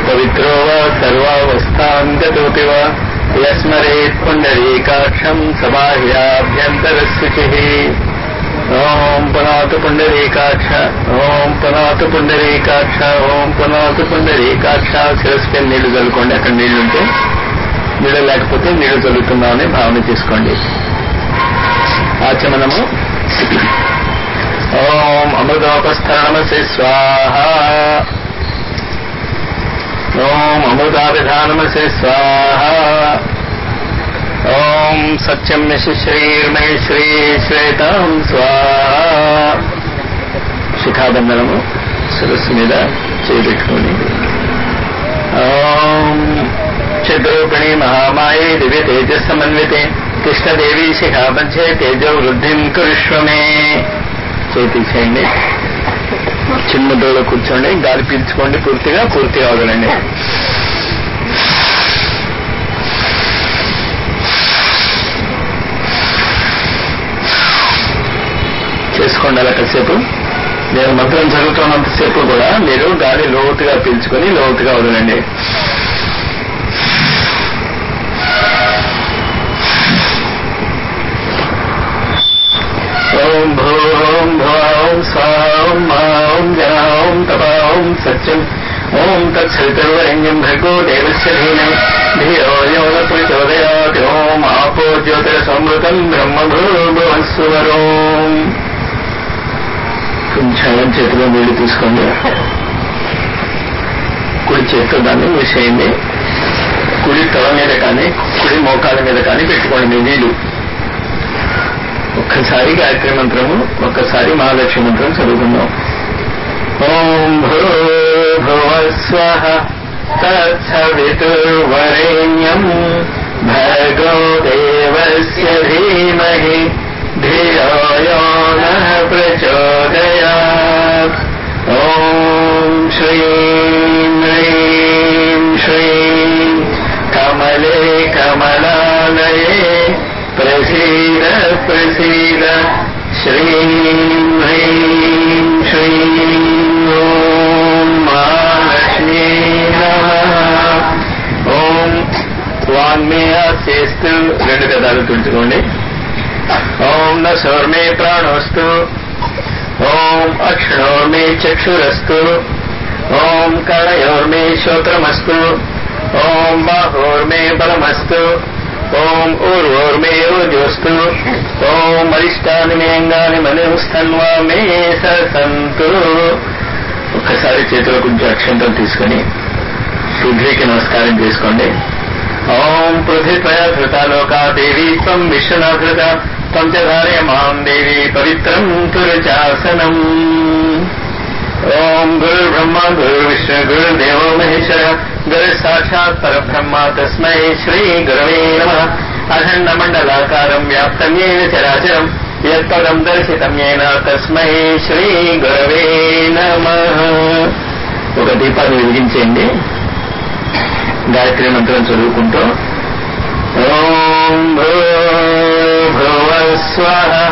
పవిత్రో వా సర్వావస్థాం గతోపి వా యస్మరేత్ పుండరీకాక్షం సబాహ్యాభ్యంతరశుచి ఓం పునాతు పుండరీకాక్ష ఓం పునాతు పుండరీకాక్ష ఓం పునాతు పుండరీకాక్ష శిరస్కి నీళ్లు చల్లుకోండి అక్కడ నీళ్లుంటే నీళ్ళు లేకపోతే నీళ్లు చల్లుతున్నామని భావన చేసుకోండి ఆచమనము ఓం అమృతోపస్థానమసి స్వాహ ఓం అమృతాభిధానమసి స్వాహ ఓం సత్యం శ్రీర్మే శ్రీ శ్వేతం స్వాహ శిఖాబంధనము శిరస్సు మీద చేపెట్టుకోండి ఓం చతురూపిణి మహామాయే దివ్య తేజస్ సమన్వితే కృష్ణదేవి శిఖాబంధే తేజో వృద్ధిం కురుష్వమే చేతి చేయండి చిన్న దూలో కూర్చోండి గాలి పీల్చుకోండి పూర్తిగా పూర్తిగా వదలండి చేసుకోండి అలా కాసేపు నేను మంత్రం జరుగుతున్నంతసేపు కూడా మీరు గాలి లోతుగా పీల్చుకొని లోతుగా వదలండి ఓం భూం భూం స్వాం మాం జనాం తపాం సత్యం ఓం తత్సవితుర్వరేణ్యం భర్గో దేవస్య ధీమై ధియో యో న ప్రచోదయాత్ ఓం ఆపో జ్యోతిరసమృతం బ్రహ్మభూర్భువస్సువరోం కొంచెం చేతిలో నీళ్లు తీసుకోండి కుడి చేతితో దాన్ని మూసేయండి కుడి తల మీద కానీ కుడి మోకాల మీద కానీ పెట్టుకోండి మీ నీళ్లు ఒక్కసారి గాయత్రి మంత్రము ఒక్కసారి మహాలక్ష్మి మంత్రం చదువుకుందాం ఓం భూభువస్వ తత్సవితుర్వరేణ్యం భర్గో దేవస్య ధీమహి ధియో యో నః ప్రచోదయాత్ ఓం శ్రీం హ్రీం శ్రీం కమలే కమలాలయే ప్రసీద ప్రసీద శ్రీం హ్రీం శ్రీం ఓం మహాలక్ష్మీ నమః ఓం వాంగ్మేయ చేస్తూ రెండు కథలు తుంచుకోండి ఓం న సౌర్మే ప్రాణోస్తు ఓం అక్షణోర్మే చక్షురస్తు ఓం కళయోర్మే శ్రోత్రమస్తు ఓం బాహోర్మే బలమస్తు ఓం ఊర్వోర్మే ఓజోస్తు ఓం అరిష్టాని మే అంగాని మనోస్తన్వా మే సంతు ఒక్కసారి చేతిలో కొంచెం అక్షంతం తీసుకొని పృథ్వీకి నమస్కారం చేసుకోండి ఓం పృథిత్వయ ధృతాలోకా దేవీ త్వం విశ్వనాథృత త్వం చ ధారయ మాం దేవి పవిత్రం తురుచాసనం ఓం గురుర్బ్రహ్మ గురుర్విష్ణు గురుర్దేవో మహేశ్వర గురు సాక్షాత్ పరబ్రహ్మ తస్మై శ్రీ గురవే నమ అఖండ మండలాకారం వ్యాప్తం ఏన చరాచరం యత్పదం దర్శితం ఏన తస్మై శ్రీ గురవే నమ ఒక దీపాన్ని వెలిగించేయండి గాయత్రి మంత్రం చదువుకుంటూ ఓం భూర్భువస్వ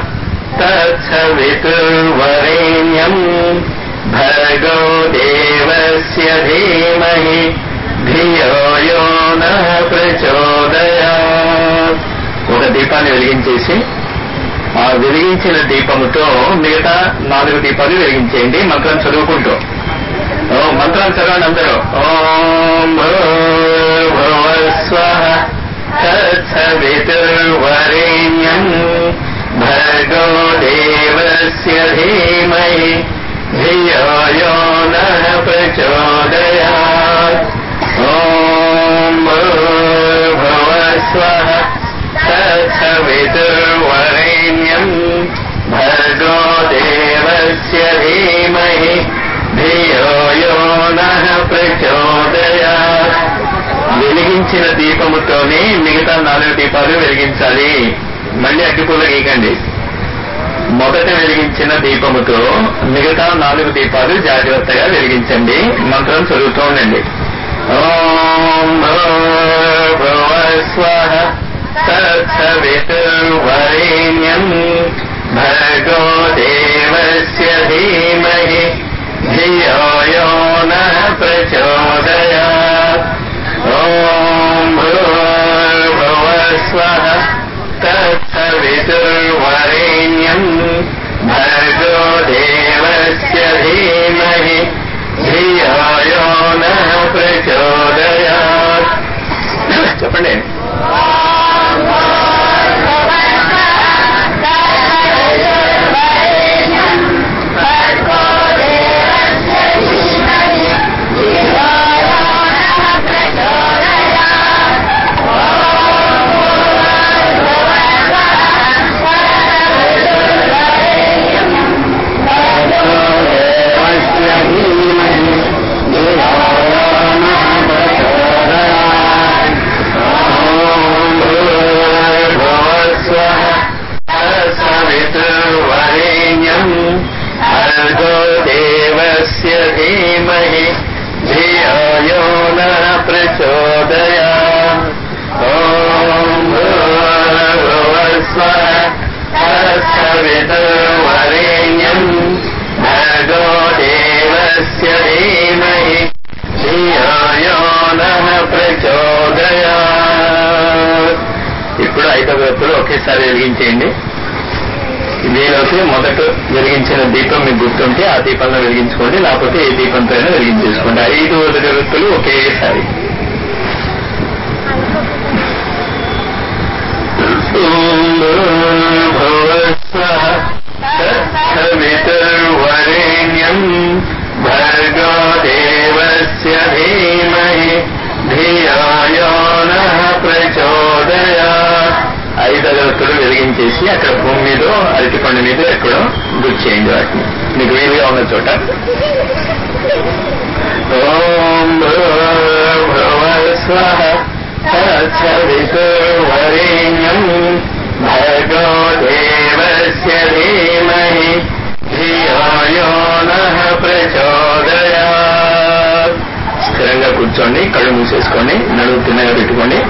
తత్సవితుర్వరేణ్యం భర్గో దేవస్య ధీమహి ధియో యో నః ప్రచోదయాత్ ఒక దీపాన్ని వెలిగించేసి ఆ వెలిగించిన దీపముతో మిగతా నాలుగు దీపాలు వెలిగించేయండి మంత్రం చదువుకుంటూ ఓ మంత్రం చదవండి అందరూ ఓం భూర్భువస్వ తత్సవితుర్వరేణ్యం భర్గో దేవస్య ధీమహి ధియో యో నః ప్రచోదయాత్ ఓం భూర్భువస్వ తత్సవితుర్వరేణ్యం భర్గో దేవస్య ధీమహి ధియో యో నః ప్రచోదయాత్ వెలిగించిన దీపముతోనే మిగతా నాలుగు దీపాలు వెలిగించాలి మళ్ళీ అగ్గిపూల గీకండి మొదట వెలిగించిన దీపముతో మిగతా నాలుగు దీపాలు జాగ్రత్తగా వెలిగించండి మంత్రం చదువుతూ ఉండండి ఓం భూర్భువస్వ తత్సవితుర్వరేణ్యం భర్గో దేవస్య ధీమహి ధియో యో నః ప్రచోదయాత్ చెప్పండి సవితుర్వరేణ్యం భర్గో దేవస్య ధీమహి ధియో యో నః ప్రచోదయాత్ ఓం భూర్భువస్వః సవితుర్వరేణ్యం భర్గో దేవస్య ధీమహి ధియో యో నః ప్రచోదయాత్ ఇప్పుడు ఐదవ వ్యక్తులు ఒకేసారి వెలిగించేయండి దీనిలోకి మొదట వెలిగించిన దీపం మీకు గుర్తుంటే ఆ దీపంలో వెలిగించుకోండి లేకపోతే ఏ దీపంతో అయినా వెలిగించేసుకోండి ఐదు వ్యక్తులు ఒకేసారి సవితుర్వరేణ్యం భర్గో దేవస్య ధీమహి ధియో యో నః ప్రచోదయాత్ ఐదు అగరత్తులు వెలిగించేసి అక్కడ భూమి మీద అరటిపండు మీద ఎక్కడో గుర్తు చేయండి వాటిని మీకు వీలుగా ఉన్న చోట ఓం భూర్భువస్వః తత్సవితుర్వరేణ్యం భర్గో దేవస్య ధీమహి ధియో యో నః ప్రచోదయాత్ స్థిరంగా కూర్చోండి కళ్ళు మూసేసుకోండి నడుము తిన్నగా పెట్టుకోండి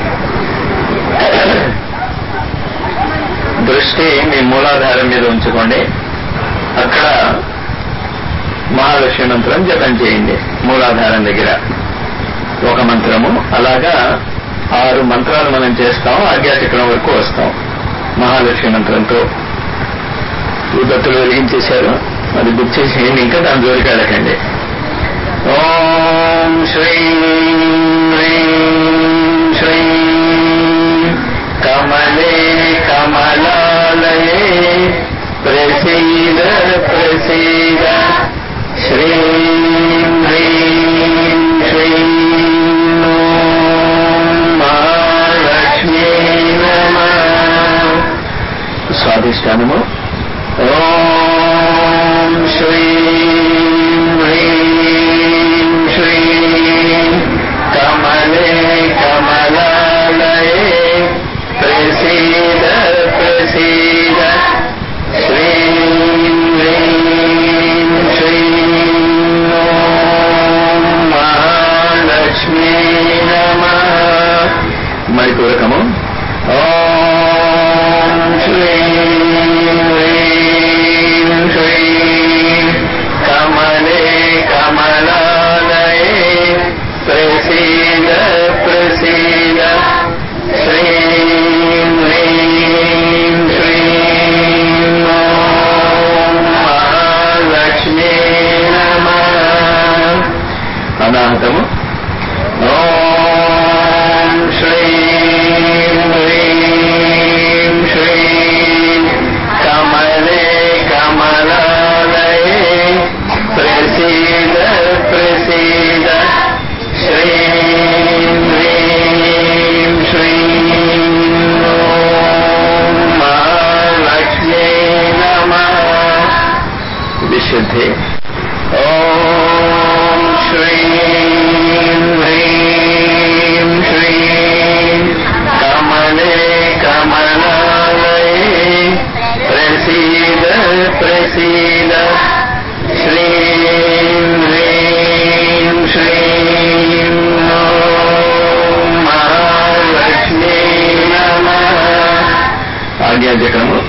దృష్టి మీ మూలాధారం మీద ఉంచుకోండి అక్కడ మహాలక్ష్మి మంత్రం జపం చేయండి మూలాధారం దగ్గర ఒక మంత్రము అలాగా ఆరు మంత్రాలు మనం చేస్తాం ఆధ్యాత్మికం వరకు వస్తాం మహాలక్ష్మి మంత్రంతో ఉదత్తులు వెలిగించేశారు అది బుక్ చేసేయండి ఇంకా దాని జోలికి వెళ్ళకండి ఓం శ్రీం హ్రీం శ్రీం కమలే కమలాలయే ప్రసీద ప్రసీద శ్రీం హ్రీం శ్రీం ఓం మహాలక్ష్మీ నమః స్వాధిష్టానము ఓం శ్రీం హ్రీం శ్రీం కమలే కమలాలయే ప్రసీద ప్రసీద శ్రీం హ్రీం శ్రీం ఓం మహాలక్ష్మీ నమః మణిపూరకము ఓం శ్రీం హ్రీం శ్రీం కమలే కమలాలయే ప్రసీద ప్రసీద శ్రీం హ్రీం శ్రీం ఓం మహాలక్ష్మీ నమః అనాహతము ఓం శ్రీం హ్రీం శ్రీం కమలే కమలాలయే ప్రసీద ప్రసీద శ్రీం హ్రీం శ్రీం ఓం మహాలక్ష్మీ నమః విశుద్ధి ఓం శ్రీం హ్రీం శ్రీం కమలే కమలాలయే ప్రసీద ప్రసీద శ్రీం హ్రీం శ్రీం ఓం మహాలక్ష్మీ నమః ఆజ్ఞాచక్రము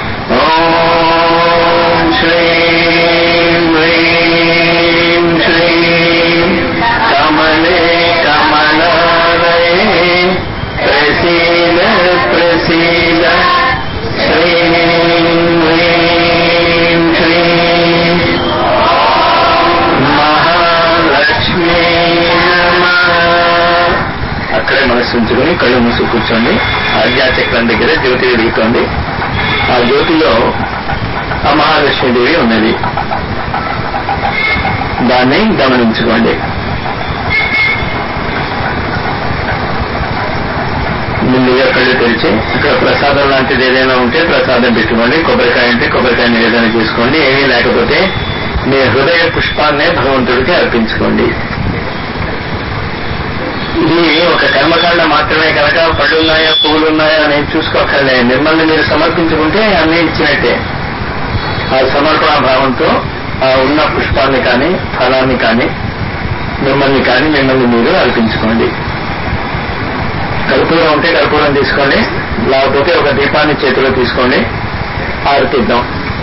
ఓం శ్రీం హ్రీం శ్రీం కమలే కమలాలయే ప్రసీద ప్రసీద శ్రీం హ్రీం శ్రీం మహాలక్ష్మీ నమః అక్కడే మనసు మనస్సు ఉంచుకుని కళ్ళు మూసు కూర్చోండి ఆజ్ఞాచక్రం దగ్గర జ్యోతి వెలుగుతోంది ఆ జ్యోతిలో ఆ మహాలక్ష్మీదేవి ఉన్నది దాన్ని గమనించుకోండి ముందుగా కళ్ళు తెరిచి ఇక్కడ ప్రసాదం లాంటిది ఏదైనా ఉంటే ప్రసాదం పెట్టుకోండి కొబ్బరికాయ ఉంటే కొబ్బరికాయ నివేదన చేసుకోండి ఏమీ లేకపోతే మీ హృదయ పుష్పాన్నే భగవంతుడికి అర్పించుకోండి ఇది ఒక కర్మకాండ మాత్రమే కనుక పళ్ళు ఉన్నాయా పువ్వులు ఉన్నాయా అని చూసుకోకర్లే మిమ్మల్ని మీరు సమర్పించుకుంటే అన్ని ఇచ్చినట్టే ఆ సమర్పణ భావంతో ఆ ఉన్న పుష్పాన్ని కానీ ఫలాన్ని కానీ మిమ్మల్ని కానీ మిమ్మల్ని మీరు అర్పించుకోండి కర్పూరం ఉంటే కర్పూరం తీసుకోండి లేకపోతే ఒక దీపాన్ని చేతిలో తీసుకోండి ఆరతిద్దాం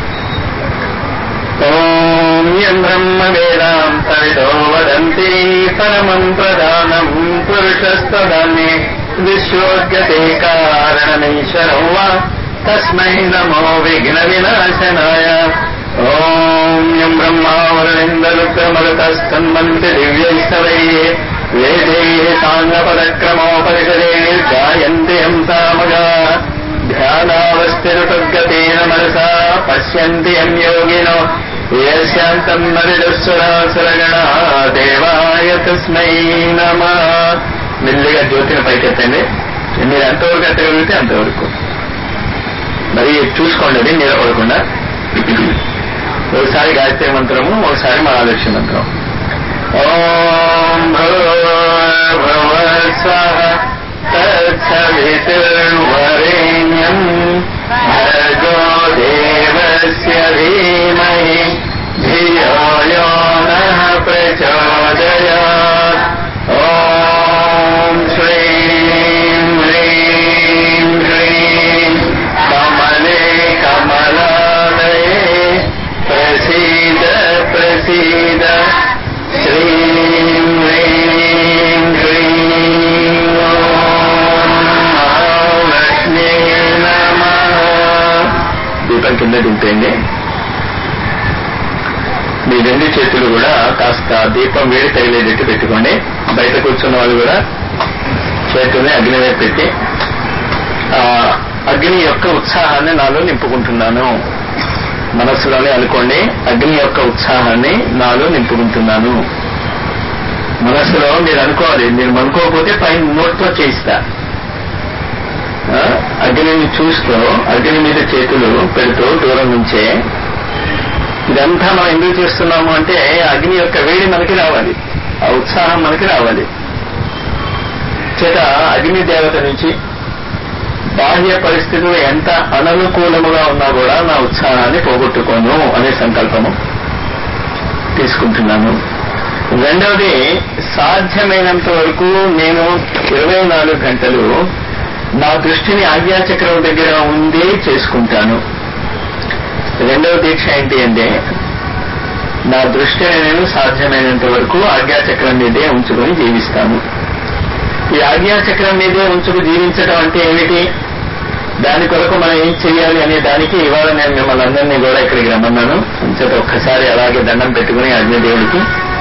ఓం యం బ్రహ్మ వేదాం తవితో వదంతి పరమం ప్రధానం పురుషస్తదాన్ని విశ్వోద్యతే కారణమీశ్వరం వా తస్మై నమో విఘ్న వినాశనాయ ఓం యం బ్రహ్మావరణిందరుక్రమగతస్కన్వంతి దివ్యైస్తవై వేదే సాంగపదక్రమోపనిషదే గాయంతి హంసామగా ధ్యానావస్థిరుపద్గతేన మనసా పశ్యంతి యం యోగినో యశాంతం మరిదుస్వరాసురగణ దేవాయ తస్మై నమ మెల్లిగా జ్యోతిని పైకెత్తండి మీరు ఎంతవరకు ఎత్తగలిగితే అంతవరకు మరి చూసుకోండి అది నిలబడకుండా ఒకసారి గాయత్రి మంత్రము ఒకసారి మహాలక్ష్మి మంత్రం ఓం భవ స్వహ తత్సవితుర్వరేణ్యం భర్గో దేవస్య ధీమహి ధియో యో నః ప్రచోదయాత్ ఓం శ్రీం హ్రీం హ్రీం కమలే కమలాలయే ప్రసీద ప్రసీద శ్రీం హ్రీం హ్రీం ఓం మహాలక్ష్మీ నమః దీపం కింద దింపేయండి మీ రెండు చేతులు కూడా కాస్త దీపం వేడి తగిలేటట్టు పెట్టుకోండి బయట కూర్చున్న వాళ్ళు కూడా చేతుల్ని అగ్ని వైపు పెట్టి ఆ అగ్ని యొక్క ఉత్సాహాన్ని నాలో నింపుకుంటున్నాను మనస్సులోనే అనుకోండి అగ్ని యొక్క ఉత్సాహాన్ని నాలో నింపుకుంటున్నాను మనస్సులో మీరు అనుకోవాలి మీరు అనుకోకపోతే పైన నోట్తో చేయిస్తా ఆ, అగ్నిని చూస్తూ అగ్ని మీద చేతులు పెడుతూ దూరం నుంచే ఇదంతా మనం ఎందుకు చేస్తున్నాము అంటే అగ్ని యొక్క వేడి మనకి రావాలి ఆ ఉత్సాహం మనకి రావాలి చేత అగ్ని దేవత నుంచి బాహ్య పరిస్థితులు ఎంత అననుకూలముగా ఉన్నా కూడా నా ఉత్సాహాన్ని పోగొట్టుకోను అనే సంకల్పము తీసుకుంటున్నాను రెండవది సాధ్యమైనంత వరకు నేను ఇరవై నాలుగు గంటలు నా దృష్టిని ఆజ్ఞాచక్రం దగ్గర ఉండి చేసుకుంటాను రెండవ దీక్ష ఏంటి అంటే నా దృష్టిని నేను సాధ్యమైనంత వరకు ఆజ్ఞాచక్రం మీదే ఉంచుకొని జీవిస్తాను ఈ ఆజ్ఞాచక్రం మీదే ఉంచుకు జీవించడం అంటే ఏమిటి దాని కొరకు మనం ఏం చేయాలి అనే దానికి ఇవాళ నేను మిమ్మల్ని అందరినీ కూడా ఇక్కడికి రమ్మన్నాను అంచేత ఒక్కసారి అలాగే దండం పెట్టుకుని అగ్నిదేవుడికి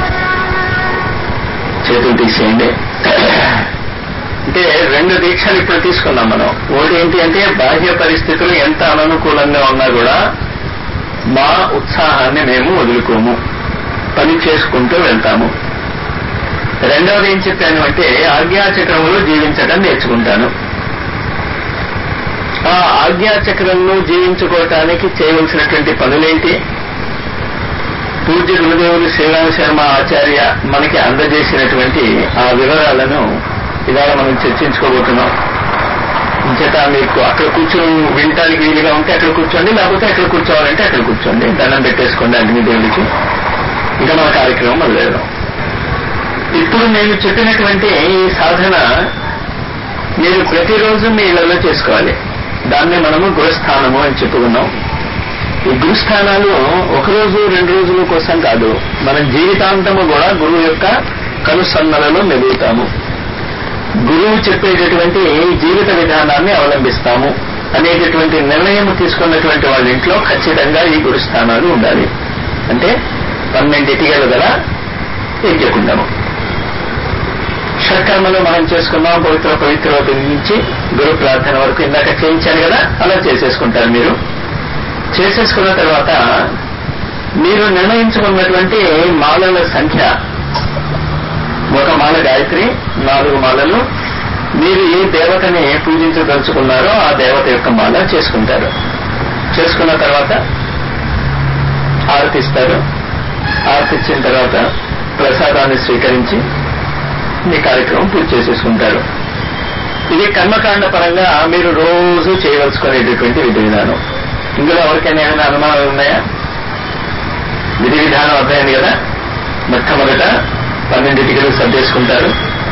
చేతులు తీసేయండి అంటే రెండు దీక్షలు ఇప్పుడు తీసుకున్నాం మనం ఒకటి ఏంటి అంటే బాహ్య పరిస్థితులు ఎంత అననుకూలంగా ఉన్నా కూడా మా ఉత్సాహాన్ని మేము వదులుకోము పని చేసుకుంటూ వెళ్తాము రెండవది ఏం చెప్పాను అంటే ఆజ్ఞాచక్రంలో జీవించడం నేర్చుకుంటాను ఆ ఆజ్ఞాచక్రంలో జీవించుకోవటానికి చేయవలసినటువంటి పనులేంటి పూజ్య గురుదేవులు శ్రీరామ శర్మ ఆచార్య మనకి అందజేసినటువంటి ఆ వివరాలను ఇవాళ మనం చర్చించుకోబోతున్నాం ఇంచేత మీకు అక్కడ కూర్చొని వినటానికి వీలుగా ఉంటే అక్కడ కూర్చోండి లేకపోతే అక్కడ కూర్చోవాలంటే అక్కడ కూర్చోండి దండం పెట్టేసుకోండి అగ్నిదేవుడికి ఇంకా మన కార్యక్రమం మొదలెడదాం ఇప్పుడు నేను చెప్పినటువంటి ఈ సాధన మీరు ప్రతిరోజు మీ ఇళ్లలో చేసుకోవాలి దాన్ని మనము గృహస్థానము అని చెప్పుకున్నాం ఈ గురుస్థానాలు ఒక రోజు రెండు రోజుల కోసం కాదు మన జీవితాంతము కూడా గురువు యొక్క కనుసన్నలలో మెదుగుతాము గురువు చెప్పేటటువంటి జీవిత విధానాన్ని అవలంబిస్తాము అనేటటువంటి నిర్ణయం తీసుకున్నటువంటి వాళ్ళ ఇంట్లో ఖచ్చితంగా ఈ గురుస్థానాలు ఉండాలి అంటే పన్నెండు ఇటికలు గల యజ్ఞకుండము షట్కర్మలు మనం చేసుకున్నాం పవిత్ర పవిత్రవతి నుంచి గురు ప్రార్థన వరకు ఇందాక చేయించాను కదా అలా చేసేసుకుంటారు మీరు చేసేసుకున్న తర్వాత మీరు నిర్ణయించుకున్నటువంటి మాలల సంఖ్య ఒక మాల గాయత్రి నాలుగు మాలలు మీరు ఏ దేవతని పూజించదలుచుకున్నారో ఆ దేవత యొక్క మాల చేసుకుంటారు చేసుకున్న తర్వాత ఆరతిస్తారు ఆరతిచ్చిన తర్వాత ప్రసాదాన్ని స్వీకరించి మీ కార్యక్రమం పూర్తి చేసేసుకుంటారు ఇది కర్మకాండ పరంగా మీరు రోజు చేయవలసుకునేటటువంటి విధి విధానం ఇందులో ఎవరికైనా ఏమైనా అనుమానాలు ఉన్నాయా విధి విధానం అర్థమైంది కదా మొట్టమొదట పన్నెండింటికి సర్దేసుకుంటారు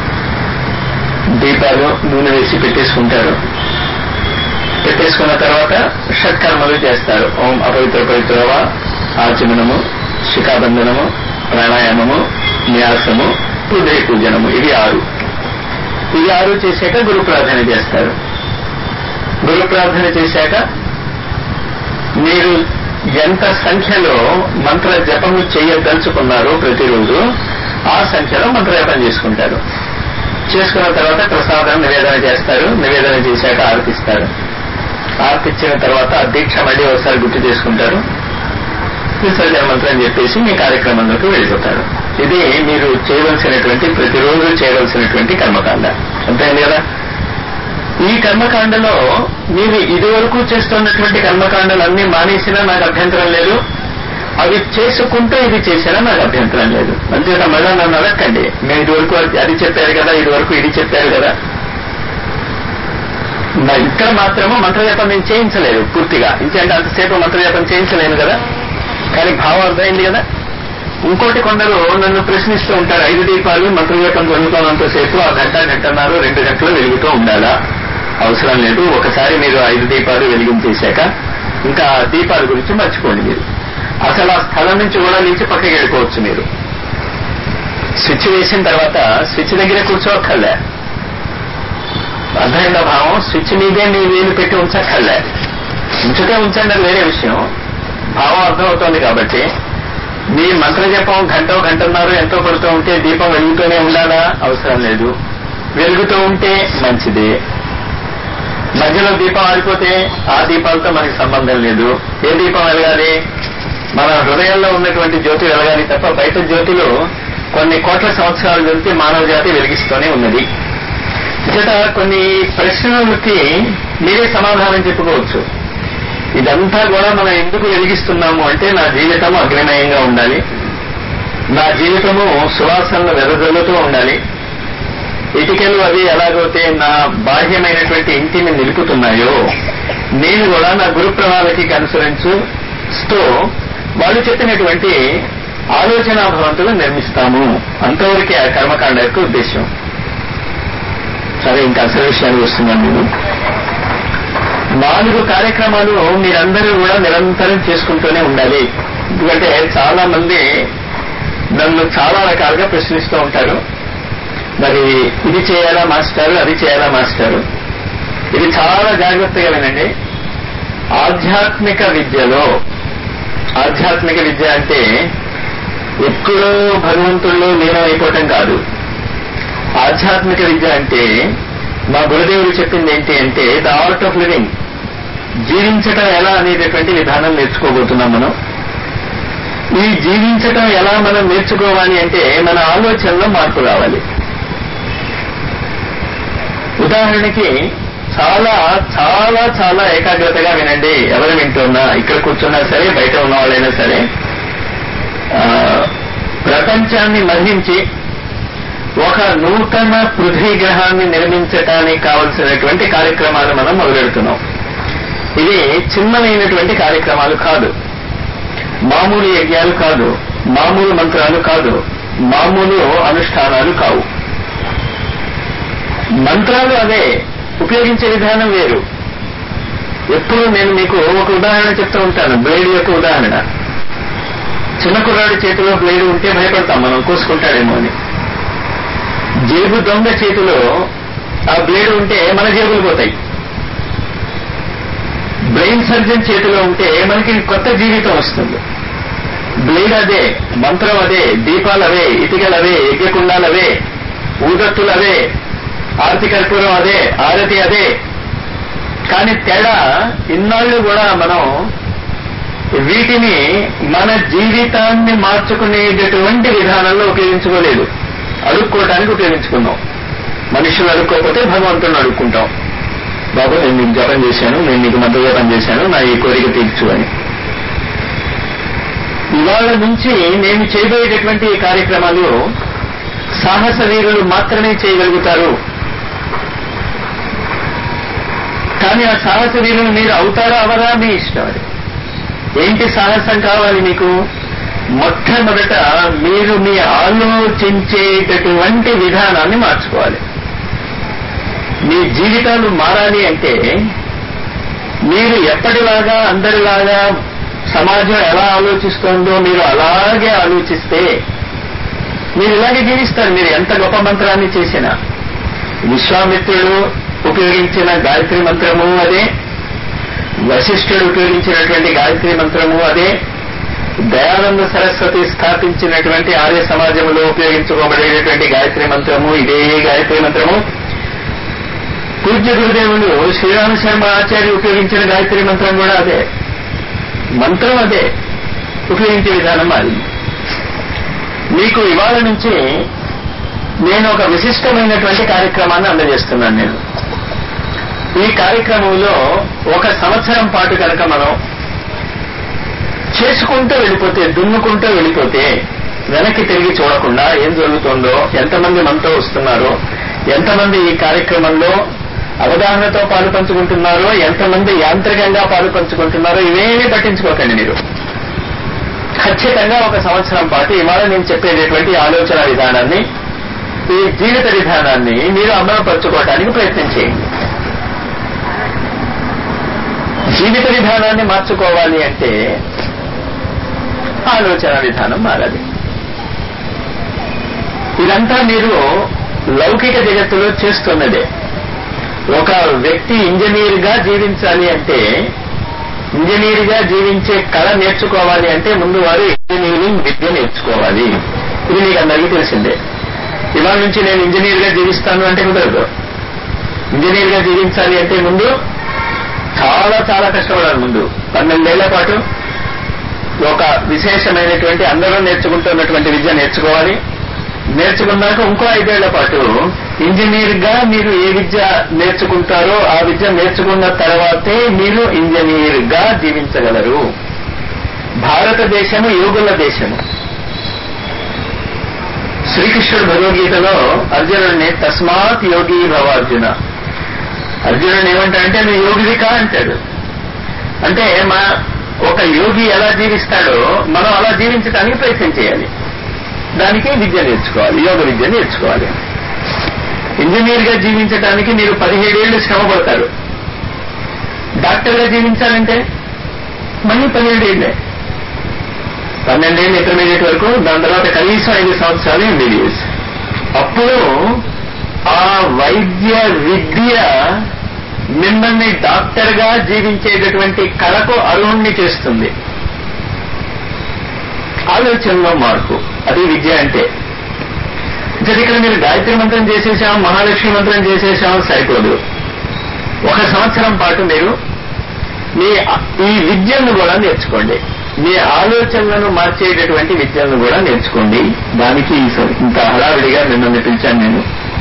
దీపాలు నూనె వేసి పెట్టేసుకుంటారు పెట్టేసుకున్న తర్వాత షట్కర్మలు చేస్తారు ఓం అపవిత్ర పవిత్రవ ఆచమనము శిఖాబంధనము ప్రాణాయామము న్యాసము హృదయ పూజనము ఇవి ఆరు ఇవి ఆరు చేశాక గురు ప్రార్థన చేస్తారు గురు ప్రార్థన చేశాక మీరు ఎంత సంఖ్యలో మంత్ర జపము చేయదలుచుకున్నారో ప్రతిరోజు ఆ సంఖ్యలో మంత్ర జపం చేసుకుంటారు చేసుకున్న తర్వాత ప్రసాదం నివేదన చేస్తారు నివేదన చేశాక ఆరతిస్తారు ఆరతిచ్చిన తర్వాత ఆ దీక్ష మళ్ళీ ఒకసారి గుర్తు చేసుకుంటారు విసర్జన మంత్రం చెప్పేసి మీ కార్యక్రమంలోకి వెళ్ళిపోతారు ఇది మీరు చేయవలసినటువంటి ప్రతిరోజు చేయవలసినటువంటి కర్మకాండ అంతేంది కదా ఈ కర్మకాండలో మీరు ఇదివరకు చేస్తున్నటువంటి కర్మకాండలు అన్ని మానేసినా నాకు అభ్యంతరం లేదు అవి చేసుకుంటూ ఇది చేసినా నాకు అభ్యంతరం లేదు అంతేత మళ్ళా నన్ను అడగండి మేము ఇదివరకు అది చెప్పారు కదా ఇదివరకు ఇది చెప్పారు కదా నా ఇక్కడ మాత్రము మంత్రజపం నేను చేయించలేదు పూర్తిగా ఇంకేంటే అంతసేపు మంత్రజపం చేయించలేను కదా కానీ భావం అర్థమైంది కదా ఇంకోటి కొందరు నన్ను ప్రశ్నిస్తూ ఉంటారు ఐదు దీపాలు మంత్రజపం జరుగుతున్నంతసేపు ఆ గంట గంటన్నర రెండు గంటలు వెలుగుతూ ఉండాలా అవసరం లేదు ఒకసారి మీరు ఐదు దీపాలు వెలిగించేశాక ఇంకా ఆ దీపాల గురించి మర్చిపోండి మీరు అసలు ఆ స్థలం నుంచి కూడా నుంచి పక్కకి వెళ్ళిపోవచ్చు మీరు స్విచ్ వేసిన తర్వాత స్విచ్ దగ్గర కూర్చోక్కర్లే అర్థమైందా భావం స్విచ్ మీదే మీ వేలు పెట్టి ఉంచక్కర్లే ఉంచితే ఉంచండి అది వేరే విషయం భావం అర్థమవుతోంది కాబట్టి మీ మంత్ర జపం గంట గంటన్నర ఎంతో పడుతూ ఉంటే దీపం వెలుగుతూనే ఉండాలా అవసరం లేదు వెలుగుతూ ఉంటే మంచిదే మధ్యలో దీపం ఆడిపోతే ఆ దీపాలతో మనకి సంబంధం లేదు ఏ దీపం వెలగాలి మన హృదయంలో ఉన్నటువంటి జ్యోతి వెలగాలి తప్ప బయట జ్యోతిలో కొన్ని కోట్ల సంవత్సరాలు వెళ్తే మానవ జాతి వెలిగిస్తూనే ఉన్నది ఇచ్చట కొన్ని ప్రశ్నలకి మీరే సమాధానం చెప్పుకోవచ్చు ఇదంతా కూడా మనం ఎందుకు వెలిగిస్తున్నాము అంటే నా జీవితం అగ్నిమయంగా ఉండాలి నా జీవితము సువాసనలు వెదజల్లుతూ ఉండాలి ఇటుకలు అవి ఎలాగైతే నా బాహ్యమైనటువంటి ఇంటిని నిలుపుతున్నాయో నేను కూడా నా గురు ప్రణాళికకి అనుసరించుస్తూ వాళ్ళు చెప్పినటువంటి ఆలోచనా భవంతులు నిర్మిస్తాము అంతవరకే ఆ కర్మకాండ యొక్క ఉద్దేశం సరే ఇంకా అసలు విషయానికి వస్తున్నాను నేను నాలుగు కార్యక్రమాలు మీరందరూ కూడా నిరంతరం చేసుకుంటూనే ఉండాలి ఎందుకంటే చాలా మంది నన్ను చాలా రకాలుగా ప్రశ్నిస్తూ ఉంటారు మరి ఇది చేయాలా మాస్టారు అది చేయాలా మాస్టారు ఇది చాలా జాగ్రత్తగా వినండి ఆధ్యాత్మిక విద్యలో ఆధ్యాత్మిక విద్య అంటే ఎప్పుడో భగవంతుల్లో లీనమైపోవటం కాదు ఆధ్యాత్మిక విద్య అంటే మా గురుదేవుడు చెప్పింది ఏంటి అంటే ద ఆర్ట్ ఆఫ్ లివింగ్ జీవించటం ఎలా అనేటటువంటి విధానం నేర్చుకోబోతున్నాం మనం ఈ జీవించటం ఎలా మనం నేర్చుకోవాలి అంటే మన ఆలోచనలో మార్పు రావాలి ఉదాహరణకి చాలా చాలా చాలా ఏకాగ్రతగా వినండి ఎవరు వింటున్నా ఇక్కడ కూర్చున్నా సరే బయట ఉన్న వాళ్ళైనా సరే ప్రపంచాన్ని మరణించి ఒక నూతన పృథ్వీ గ్రహాన్ని నిర్మించటానికి కావలసినటువంటి కార్యక్రమాలు మనం మొదలెడుతున్నాం ఇది చిన్నమైనటువంటి కార్యక్రమాలు కాదు మామూలు యజ్ఞాలు కాదు మామూలు మంత్రాలు కాదు మామూలు అనుష్ఠానాలు కావు మంత్రాలు అదే ఉపయోగించే విధానం వేరు ఎప్పుడు నేను మీకు ఒక ఉదాహరణ చెప్తూ ఉంటాను బ్లేడ్ యొక్క ఉదాహరణ చిన్న కుర్రాడి చేతిలో బ్లేడ్ ఉంటే భయపడతాం మనం కోసుకుంటాడేమో అని జేబు దొంగ చేతిలో ఆ బ్లేడ్ ఉంటే మన జేబులు పోతాయి బ్రెయిన్ సర్జన్ చేతిలో ఉంటే మనకి కొత్త జీవితం వస్తుంది బ్లేడ్ అదే మంత్రం అదే దీపాలు అవే ఇటుకలు అవే యజ్ఞకుండాలు అవే ఊదత్తులు అదే ఆర్తి కర్పూరం అదే ఆరతి అదే కానీ తేడా ఇన్నాళ్ళు కూడా మనం వీటిని మన జీవితాన్ని మార్చుకునేటటువంటి విధానంలో ఉపయోగించుకోలేదు అడుక్కోవడానికి ఉపయోగించుకున్నాం మనుషులు అడుక్కోకపోతే భగవంతుని అడుక్కుంటాం బాబు నేను నీకు జపం చేశాను నేను నీకు మంత్ర జపం చేశాను నా ఈ కోరిక తీర్చు అని ఇవాళ నుంచి నేను చేయబోయేటటువంటి ఈ కార్యక్రమాలు సాహస వీరులు మాత్రమే చేయగలుగుతారు కానీ ఆ సాహస వీరులు మీరు అవుతారా అవరా మీ ఇష్టం అది ఏంటి సాహసం కావాలి మీకు మొట్టమొదట మీరు మీ ఆలోచించేటటువంటి విధానాన్ని మార్చుకోవాలి మీ జీవితాలు మారాలి అంటే మీరు ఎప్పటిలాగా అందరిలాగా సమాజం ఎలా ఆలోచిస్తోందో మీరు అలాగే ఆలోచిస్తే మీరు ఇలాగే జీవిస్తారు మీరు ఎంత గొప్ప మంత్రాన్ని చేసినా విశ్వామిత్రుడు ఉపయోగించిన గాయత్రి మంత్రము అదే వశిష్ఠుడు ఉపయోగించినటువంటి గాయత్రి మంత్రము అదే దయానంద సరస్వతి స్థాపించినటువంటి ఆర్య సమాజంలో ఉపయోగించుకోబడేటటువంటి గాయత్రి మంత్రము ఇదే గాయత్రి మంత్రము పూజ్య గురుదేవులు శ్రీరామ శర్మ ఆచార్య ఉపయోగించిన గాయత్రి మంత్రం కూడా అదే మంత్రం అదే ఉపయోగించే విధానం అది మీకు ఇవాళ నుంచి నేను ఒక విశిష్టమైనటువంటి కార్యక్రమాన్ని అందజేస్తున్నాను నేను ఈ కార్యక్రమంలో ఒక సంవత్సరం పాటు కనుక మనం చేసుకుంటూ వెళ్ళిపోతే దున్నుకుంటూ వెళ్ళిపోతే వెనక్కి తిరిగి చూడకుండా ఏం జరుగుతుందో ఎంతమంది మనతో వస్తున్నారో ఎంతమంది ఈ కార్యక్రమంలో అవగాహనతో పాలు పంచుకుంటున్నారో ఎంతమంది యాంత్రికంగా పాలు పంచుకుంటున్నారో ఇవేమీ పట్టించుకోకండి మీరు ఖచ్చితంగా ఒక సంవత్సరం పాటు ఇవాళ నేను చెప్పేటటువంటి ఆలోచన విధానాన్ని ఈ జీవిత విధానాన్ని మీరు అమలుపరచుకోవడానికి ప్రయత్నం చేయండి జీవిత విధానాన్ని మార్చుకోవాలి అంటే ఆలోచన విధానం మారాలి ఇదంతా మీరు లౌకిక జగత్తులో చేస్తున్నదే ఒక వ్యక్తి ఇంజనీర్ గా జీవించాలి అంటే ఇంజనీర్ గా జీవించే కళ నేర్చుకోవాలి అంటే ముందు వారు ఇంజనీరింగ్ విద్య నేర్చుకోవాలి ఇది మీకు అందరికీ తెలిసిందే ఇవాళ నుంచి నేను ఇంజనీర్ గా జీవిస్తాను అంటే కుదరదు ఇంజనీర్ గా జీవించాలి అంటే ముందు చాలా చాలా కష్టపడాలి ముందు పన్నెండేళ్ల పాటు ఒక విశేషమైనటువంటి అందరూ నేర్చుకుంటున్నటువంటి విద్య నేర్చుకోవాలి నేర్చుకున్నాక ఇంకో ఐదేళ్ల పాటు ఇంజనీర్ గా మీరు ఏ విద్య నేర్చుకుంటారో ఆ విద్య నేర్చుకున్న తర్వాతే మీరు ఇంజనీర్ గా జీవించగలరు భారతదేశము యోగుల దేశము శ్రీకృష్ణుడు భగవద్గీతలో అర్జునుడిని తస్మాత్ యోగి భవ అర్జున అర్జునుడు ఏమంటాడంటే నువ్వు యోగివికా అంటాడు అంటే మా ఒక యోగి ఎలా జీవిస్తాడో మనం అలా జీవించడానికి ప్రయత్నం చేయాలి దానికి విద్య నేర్చుకోవాలి యోగ విద్య నేర్చుకోవాలి ఇంజనీర్ గా జీవించడానికి మీరు పదిహేడేళ్లు శ్రమ పడతారు డాక్టర్ గా జీవించాలంటే మళ్ళీ పదిహేడేళ్లే పన్నెండేళ్ళు ఇంటర్మీడియట్ వరకు దాని తర్వాత కనీసం ఐదు సంవత్సరాలు ఎంబీబీఎస్ అప్పుడు ఆ వైద్య విద్య మిమ్మల్ని డాక్టర్ గా జీవించేటటువంటి కళకు అర్హుణ్ణి చేస్తుంది ఆలోచనలో మార్పు అది విద్య అంటే అంటే ఇక్కడ మీరు గాయత్రి మంత్రం చేసేసాం మహాలక్ష్మి మంత్రం చేసేసాం సరిపోదు ఒక సంవత్సరం పాటు మీరు మీ ఈ విద్యను కూడా నేర్చుకోండి మీ ఆలోచనలను మార్చేటటువంటి విద్యలను కూడా నేర్చుకోండి దానికి ఇంత హడావిడిగా మిమ్మల్ని పిలిచాను నేను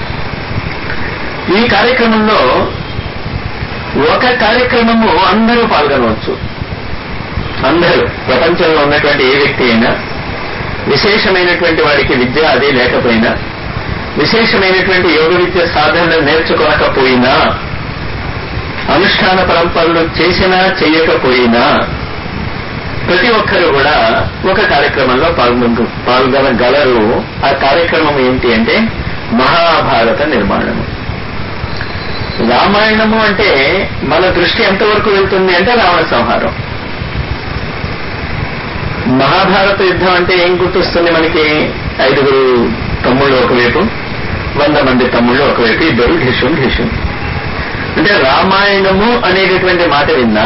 ఈ కార్యక్రమంలో ఒక కార్యక్రమము అందరూ పాల్గొనవచ్చు అందరూ ప్రపంచంలో ఉన్నటువంటి ఏ వ్యక్తి అయినా విశేషమైనటువంటి వాడికి విద్య అదే లేకపోయినా విశేషమైనటువంటి యోగ విద్య సాధనలు నేర్చుకోనకపోయినా అనుష్ఠాన పరంపరలు చేసినా చేయకపోయినా ప్రతి ఒక్కరూ కూడా ఒక కార్యక్రమంలో పాల్గొన పాల్గొనగలరు ఆ కార్యక్రమం ఏంటి అంటే మహాభారత నిర్మాణము రామాయణము అంటే మన దృష్టి ఎంతవరకు వెళ్తుంది అంటే రావణ సంహారం మహాభారత యుద్ధం అంటే ఏం గుర్తొస్తుంది మనకి ఐదుగురు తమ్ముళ్ళు ఒకవైపు వంద మంది తమ్ముళ్ళు ఒకవైపు ఇద్దరు ఢిషుం ఢిషుం అంటే రామాయణము అనేటటువంటి మాట విన్నా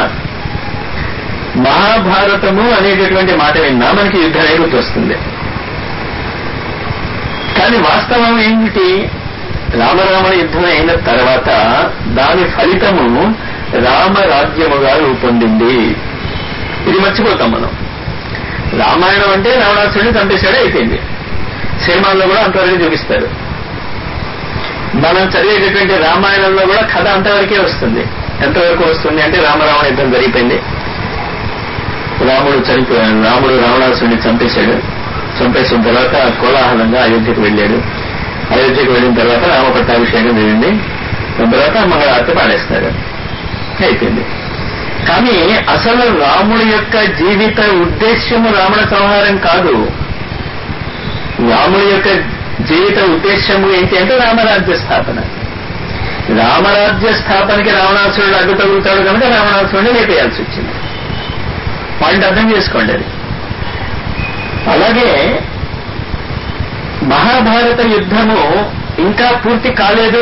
మహాభారతము అనేటటువంటి మాట విన్నా మనకి యుద్ధమే గుర్తొస్తుంది కానీ వాస్తవం ఏమిటి రామరావణ యుద్ధం అయిన తర్వాత దాని ఫలితము రామరాజ్యముగా రూపొందింది ఇది మర్చిపోతాం మనం రామాయణం అంటే రావణాసుడిని చంపేశాడే అయిపోయింది సినిమాల్లో కూడా అంతవరకు చూపిస్తారు మనం చదివేటటువంటి రామాయణంలో కూడా కథ అంతవరకే వస్తుంది ఎంతవరకు వస్తుంది అంటే రామరావణ యుద్ధం జరిగిపోయింది రాముడు చనిపోయాడు రాముడు రావణాసుడిని చంపేశాడు చంపేసిన తర్వాత కోలాహలంగా అయోధ్యకు వెళ్ళాడు అయోధ్యకు వెళ్ళిన తర్వాత రామ పట్టాభిషేకం జరిగింది దాని తర్వాత మంగళారతి పాడేస్తారు అయిపోయింది కానీ అసలు రాముడి యొక్క జీవిత ఉద్దేశ్యము రావణ సంహారం కాదు రాముడి యొక్క జీవిత ఉద్దేశ్యము ఏంటి అంటే రామరాజ్య స్థాపన రామరాజ్య స్థాపనకి రావణాసురుడు అడ్డు తగులుతాడు కనుక రావణాసురుడిని లేపేయాల్సి వచ్చింది పాయింట్ అర్థం చేసుకోండి అది అలాగే మహాభారత యుద్ధము ఇంకా పూర్తి కాలేదు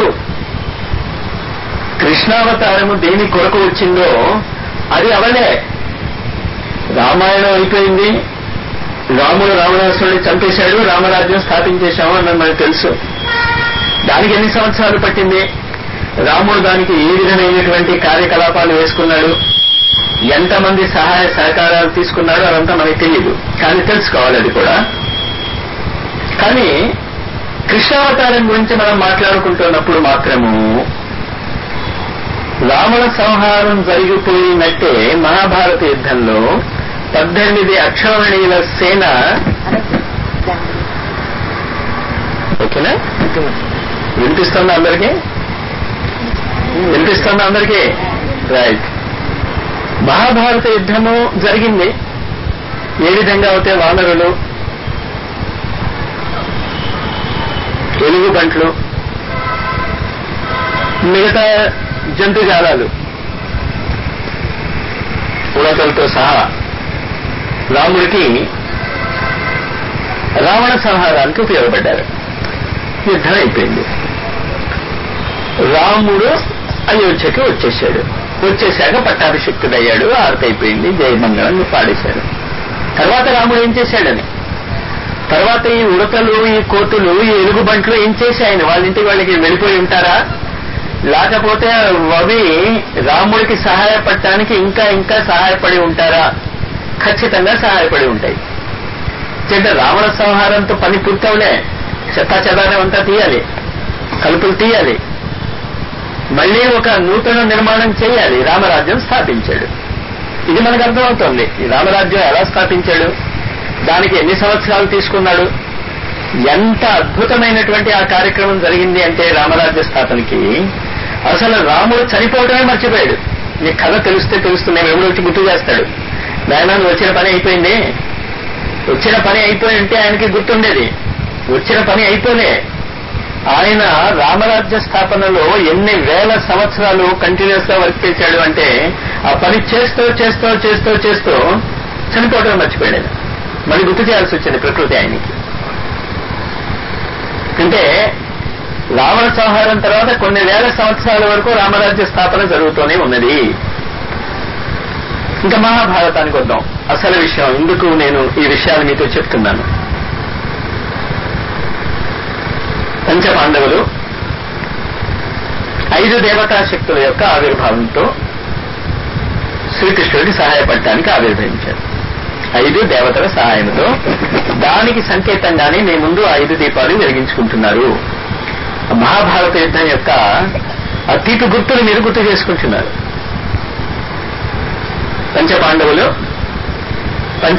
కృష్ణావతారము దేని కొరకు వచ్చిందో అది అవలే రామాయణం అయిపోయింది రాముడు రావణాసురుడిని చంపేశాడు రామరాజ్యం స్థాపించేశాము అన్నది మనకు తెలుసు దానికి ఎన్ని సంవత్సరాలు పట్టింది రాముడు దానికి ఏ విధమైనటువంటి కార్యకలాపాలు వేసుకున్నాడు ఎంతమంది సహాయ సహకారాలు తీసుకున్నాడో అదంతా మనకి తెలియదు కానీ తెలుసుకోవాలి అది కూడా కానీ కృష్ణావతారం గురించి మనం మాట్లాడుకుంటున్నప్పుడు మాత్రము రావణ సంహారం జరిగిపోయినట్టే మహాభారత యుద్ధంలో పద్దెనిమిది అక్షౌహిణీల సేన ఓకేనా వినిపిస్తుందా అందరికీ వినిపిస్తుందా అందరికీ రైట్ మహాభారత యుద్ధము జరిగింది ఏ విధంగా అయితే వానరులు ఎలుగుబంట్లు మిగతా జంతుజాలాలు ఉడతలతో సహా రాముడికి రావణ సంహారానికి ఉపయోగపడ్డారు యుద్ధం అయిపోయింది రాముడు అయోధ్యకి వచ్చేసాడు వచ్చేశాక పట్టాభిషిక్తుడయ్యాడు ఆరతి అయిపోయింది జయమంగళం పాడేశాడు తర్వాత రాముడు ఏం చేశాడని తర్వాత ఈ ఉడతలు ఈ కోతులు ఈ ఎలుగుబంట్లు ఏం చేశాయని వాళ్ళ ఇంటికి వాళ్ళకి వెళ్ళిపోయి ఉంటారా లేకపోతే అవి రాముడికి సహాయపడటానికి ఇంకా ఇంకా సహాయపడి ఉంటారా ఖచ్చితంగా సహాయపడి ఉంటాయి చెడ్డ రావణ సంహారంతో పని పూర్తవులే చెత్తా చెదారం అంతా తీయాలి కలుపులు తీయాలి మళ్ళీ ఒక నూతన నిర్మాణం చేయాలి రామరాజ్యం స్థాపించాడు ఇది మనకు అర్థమవుతోంది ఈ రామరాజ్యం ఎలా స్థాపించాడు దానికి ఎన్ని సంవత్సరాలు తీసుకున్నాడు ఎంత అద్భుతమైనటువంటి ఆ కార్యక్రమం జరిగింది అంటే రామరాజ్య స్థాపనకి అసలు రాముడు చనిపోవడమే మర్చిపోయాడు నీకు కథ తెలిస్తే తెలుస్తుంది ఎవడు వచ్చి గుర్తు చేస్తాడు నాయన నువ్వు వచ్చిన పని అయిపోయింది వచ్చిన పని అయిపోయి ఉంటే ఆయనకి గుర్తుండేది వచ్చిన పని అయిపోలే ఆయన రామరాజ్య స్థాపనలో ఎన్ని వేల సంవత్సరాలు కంటిన్యూస్ గా వర్క్ చేశాడు అంటే ఆ పని చేస్తూ చేస్తూ చేస్తూ చేస్తూ చనిపోవడం మర్చిపోయాడు ఆయన. మళ్ళీ గుర్తు చేయాల్సి వచ్చింది ప్రకృతి ఆయనకి అంటే రావణ సంహారం తర్వాత కొన్ని వేల సంవత్సరాల వరకు రామరాజ్య స్థాపన జరుగుతూనే ఉన్నది ఇంకా మహాభారతానికి వద్దాం అసలు విషయం ఎందుకు నేను ఈ విషయాలు మీతో చెప్తున్నాను పంచపాండవులు ఐదు దేవతా శక్తుల యొక్క ఆవిర్భావంతో శ్రీకృష్ణుడికి సహాయపడటానికి ఆవిర్భవించారు ఐదు దేవతల సహాయంతో దానికి సంకేతంగానే మీ ముందు ఐదు దీపాలు వెలిగించుకుంటున్నారు మహాభారత యుద్ధం యొక్క అతీత గుర్తులు మీరు గుర్తు చేసుకుంటున్నారు పంచ పాండవులు పంచ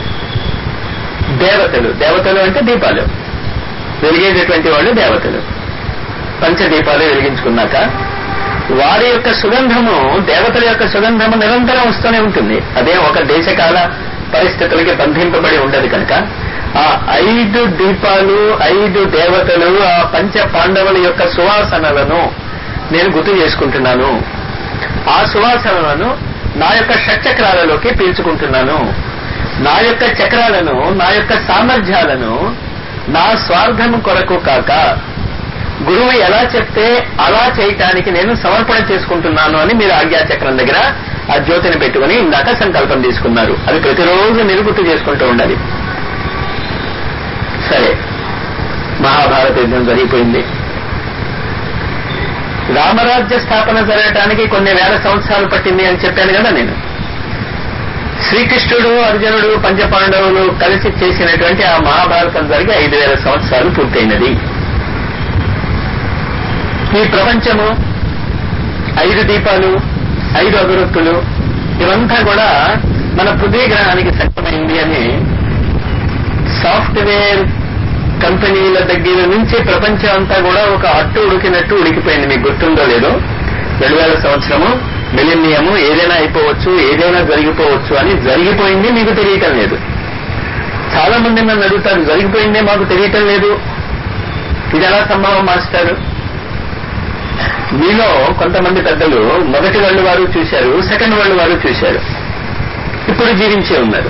దేవతలు దేవతలు అంటే దీపాలు వెలిగేటటువంటి వాళ్ళు దేవతలు పంచ దీపాలు వెలిగించుకున్నాక వారి యొక్క సుగంధము దేవతల యొక్క సుగంధము నిరంతరం వస్తూనే ఉంటుంది అదే ఒక దేశకాల పరిస్థితులకి బంధింపబడి ఉండదు కనుక ఆ ఐదు దీపాలు ఐదు దేవతలు ఆ పంచ పాండవుల యొక్క సువాసనలను నేను గుర్తు చేసుకుంటున్నాను ఆ సువాసనలను నా యొక్క షట్చక్రాలలోకి పీల్చుకుంటున్నాను నా యొక్క చక్రాలను నా యొక్క సామర్థ్యాలను నా స్వార్థము కొరకు కాక గురువు ఎలా చెప్తే అలా చేయటానికి నేను సమర్పణ చేసుకుంటున్నాను అని మీరు ఆజ్ఞాచక్రం దగ్గర ఆ జ్యోతిని పెట్టుకుని ఇందాక సంకల్పం తీసుకున్నారు అది ప్రతిరోజు మీరు గుర్తు చేసుకుంటూ ఉండాలి సరే మహాభారత యుద్ధం జరిగిపోయింది రామరాజ్య స్థాపన జరగటానికి కొన్ని వేల సంవత్సరాలు పట్టింది అని చెప్పాను కదా నేను శ్రీకృష్ణుడు అర్జునుడు పంచపాండవులు కలిసి చేసినటువంటి ఆ మహాభారతం జరిగి ఐదు వేల సంవత్సరాలు పూర్తయినది ఈ ప్రపంచము ఐదు దీపాలు ఐదు అభివృత్తులు ఇవంతా కూడా మన పృథ్వీ గ్రహానికి సక్తమైంది అని సాఫ్ట్వేర్ కంపెనీల దగ్గర నుంచి ప్రపంచం అంతా కూడా ఒక అట్టు ఉడికినట్టు ఉడికిపోయింది మీకు గుర్తుందో లేదో రెండు వేల సంవత్సరము మిలినియము ఏదైనా అయిపోవచ్చు ఏదైనా జరిగిపోవచ్చు అని జరిగిపోయింది మీకు తెలియటం లేదు చాలా మంది నన్ను అడుగుతారు జరిగిపోయిందే మాకు తెలియటం లేదు ఇది ఎలా సంభవం మాస్టర్ మీలో కొంతమంది పెద్దలు మొదటి వాళ్ళు వారు చూశారు సెకండ్ వాళ్ళు వారు చూశారు ఇప్పుడు జీవించే ఉన్నారు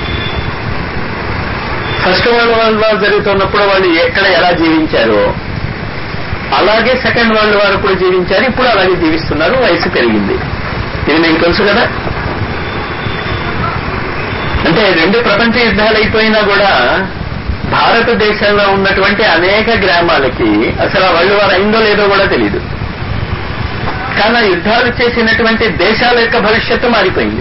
ఫస్ట్ వరల్డ్ వరల్డ్ వార్ జరుగుతున్నప్పుడు వాళ్ళు ఎక్కడ ఎలా జీవించారో అలాగే సెకండ్ వరల్డ్ వార్ కూడా జీవించారు ఇప్పుడు అలాగే జీవిస్తున్నారు వయసు పెరిగింది ఇది మీకు తెలుసు కదా అంటే రెండు ప్రపంచ యుద్ధాలు అయిపోయినా కూడా భారతదేశంలో ఉన్నటువంటి అనేక గ్రామాలకి అసలు ఆ వరల్డ్ వార్ అయిందో లేదో కూడా తెలియదు కానీ ఆ యుద్ధాలు చేసినటువంటి దేశాల యొక్క భవిష్యత్తు మారిపోయింది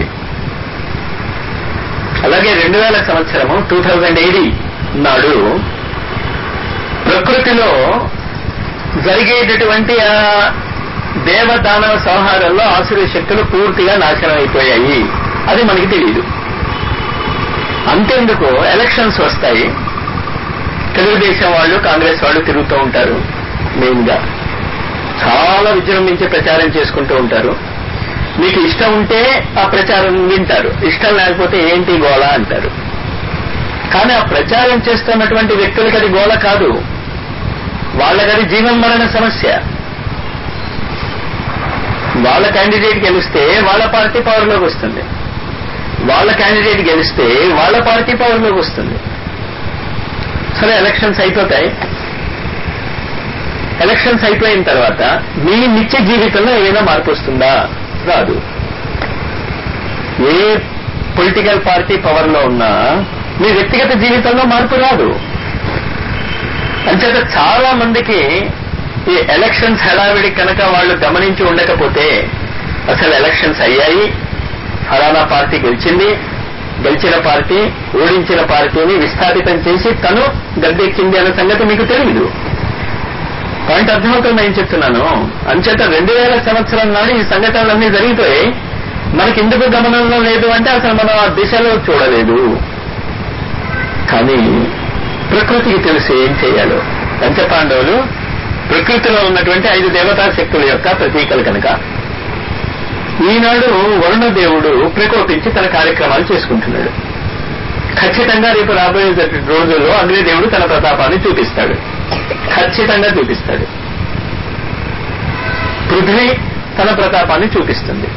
అలాగే రెండు వేల సంవత్సరము టూ థౌజండ్ ఎయిటీ నాడు ప్రకృతిలో జరిగేటటువంటి ఆ దేవదానవ సంహారంలో ఆసుర శక్తులు పూర్తిగా నాశనం అయిపోయాయి అది మనకి తెలియదు అంతెందుకు ఎలక్షన్స్ వస్తాయి తెలుగుదేశం వాళ్ళు కాంగ్రెస్ వాళ్ళు తిరుగుతూ ఉంటారు మెయిన్ గా చాలా విజృంభించి ప్రచారం చేసుకుంటూ ఉంటారు మీకు ఇష్టం ఉంటే ఆ ప్రచారం వింటారు ఇష్టం లేకపోతే ఏంటి గోళ అంటారు కానీ ఆ ప్రచారం చేస్తున్నటువంటి వ్యక్తులకి అది గోళ కాదు వాళ్ళకది జీవన మరణ సమస్య వాళ్ళ క్యాండిడేట్ గెలిస్తే వాళ్ళ పార్టీ పవర్లోకి వస్తుంది వాళ్ళ క్యాండిడేట్ గెలిస్తే వాళ్ళ పార్టీ పవర్లోకి వస్తుంది సరే ఎలక్షన్స్ అయిపోతాయి ఎలక్షన్స్ అయిపోయిన తర్వాత మీ నిత్య జీవితంలో ఏదైనా మార్పు వస్తుందా రాదు ఏ పొలిటికల్ పార్టీ పవర్ లో ఉన్నా మీ వ్యక్తిగత జీవితంలో మార్పు రాదు అంచేత చాలా మందికి ఈ ఎలక్షన్స్ హడావిడి కనుక వాళ్ళు గమనించి ఉండకపోతే అసలు ఎలక్షన్స్ అయ్యాయి ఫలానా పార్టీ గెలిచింది గెలిచిన పార్టీ ఓడించిన పార్టీని విస్థాపితం చేసి తను గద్దెక్కింది అనే సంగతి మీకు తెలియదు పాయింట్ అర్థమవుతుంది ఏం చెప్తున్నాను అంచేత రెండు వేల సంవత్సరం నాడు ఈ సంఘటనలన్నీ జరిగిపోయి మనకి ఎందుకు గమనంలో లేదు అంటే అసలు మనం ఆ దిశలో చూడలేదు కానీ ప్రకృతికి తెలిసి ఏం చేయాలో పంచపాండవులు ప్రకృతిలో ఉన్నటువంటి ఐదు దేవతా శక్తుల యొక్క ప్రతీకలు కనుక ఈనాడు వరుణదేవుడు ప్రకోపించి తన కార్యక్రమాలు చేసుకుంటున్నాడు ఖచ్చితంగా రేపు రాబోయే రోజుల్లో అగ్నిదేవుడు తన ప్రతాపాన్ని చూపిస్తాడు ఖచ్చితంగా చూపిస్తాడు పృథ్వీ తన ప్రతాపాన్ని చూపిస్తుంది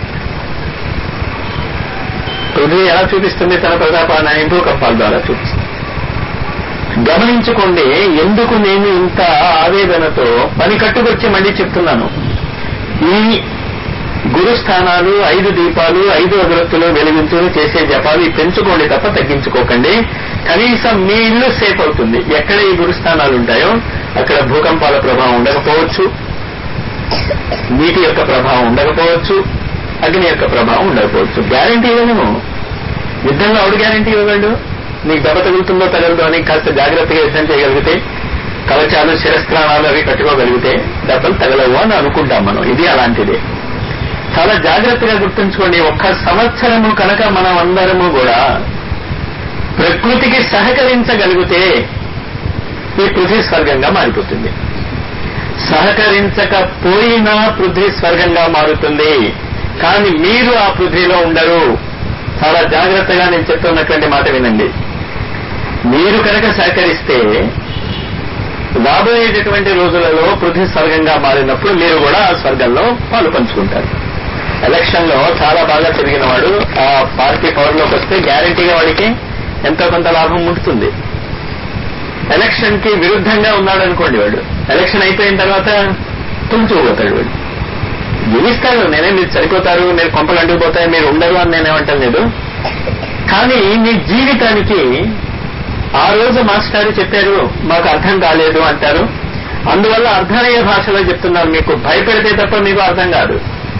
పృథ్వీ ఎలా చూపిస్తుంది తన ప్రతాపాన్ని భూకంపాల ద్వారా చూపిస్తుంది గమనించుకోండి ఎందుకు నేను ఇంత ఆవేదనతో పని కట్టుకొచ్చి మళ్ళీ చెప్తున్నాను ఈ గురుస్థానాలు ఐదు దీపాలు ఐదు అగరత్తులు వెలిగించుకుని చేసే జపాలు పెంచుకోండి తప్ప తగ్గించుకోకండి కనీసం మీ ఇల్లు సేఫ్ అవుతుంది ఎక్కడ ఈ గురుస్థానాలు ఉంటాయో అక్కడ భూకంపాల ప్రభావం ఉండకపోవచ్చు నీటి యొక్క ప్రభావం ఉండకపోవచ్చు అగ్ని యొక్క ప్రభావం ఉండకపోవచ్చు గ్యారంటీ ఇవ్వను యుద్ధంలో అవుడు గ్యారంటీ ఇవ్వగలడు నీకు దెబ్బ తగులుతుందో తగలదో అని కాస్త జాగ్రత్తగా యుద్ధం చేయగలిగితే కవచాలు శిరస్త్రాణాలు అవి కట్టుకోగలిగితే దెబ్బలు తగలవు అని అనుకుంటాం మనం ఇది అలాంటిదే చాలా జాగ్రత్తగా గుర్తుంచుకోండి ఒక్క సంవత్సరము కనుక మనం అందరము కూడా ప్రకృతికి సహకరించగలిగితే ఈ పృథ్వీ స్వర్గంగా మారిపోతుంది సహకరించకపోయినా పృథ్వీ స్వర్గంగా మారుతుంది కానీ మీరు ఆ పృథ్వీలో ఉండరు చాలా జాగ్రత్తగా నేను చెప్తున్నటువంటి మాట వినండి మీరు కనుక సహకరిస్తే రాబోయేటటువంటి రోజులలో పృథ్వీ స్వర్గంగా మారినప్పుడు మీరు కూడా ఆ స్వర్గంలో పాలు పంచుకుంటారు ఎలక్షన్ లో చాలా బాగా తిరిగిన వాడు ఆ పార్టీ పవర్ లోకి వస్తే గ్యారంటీగా వాడికి ఎంతో కొంత లాభం ఉంటుంది ఎలక్షన్ కి విరుద్ధంగా ఉన్నాడు అనుకోండి వాడు ఎలక్షన్ అయిపోయిన తర్వాత తుంచుకుపోతాడు వాడు గెలుస్తాడు నేనే మీరు సరిపోతారు మీరు కొంపలు అంటుకుపోతాయి మీరు ఉండరు అని నేనేమంటాను లేదు కానీ మీ జీవితానికి ఆ రోజు మాస్టారు చెప్పారు మాకు అర్థం కాలేదు అంటారు అందువల్ల అర్థమయ్యే భాషలో చెప్తున్నారు మీకు భయపెడితే తప్ప మీకు అర్థం కాదు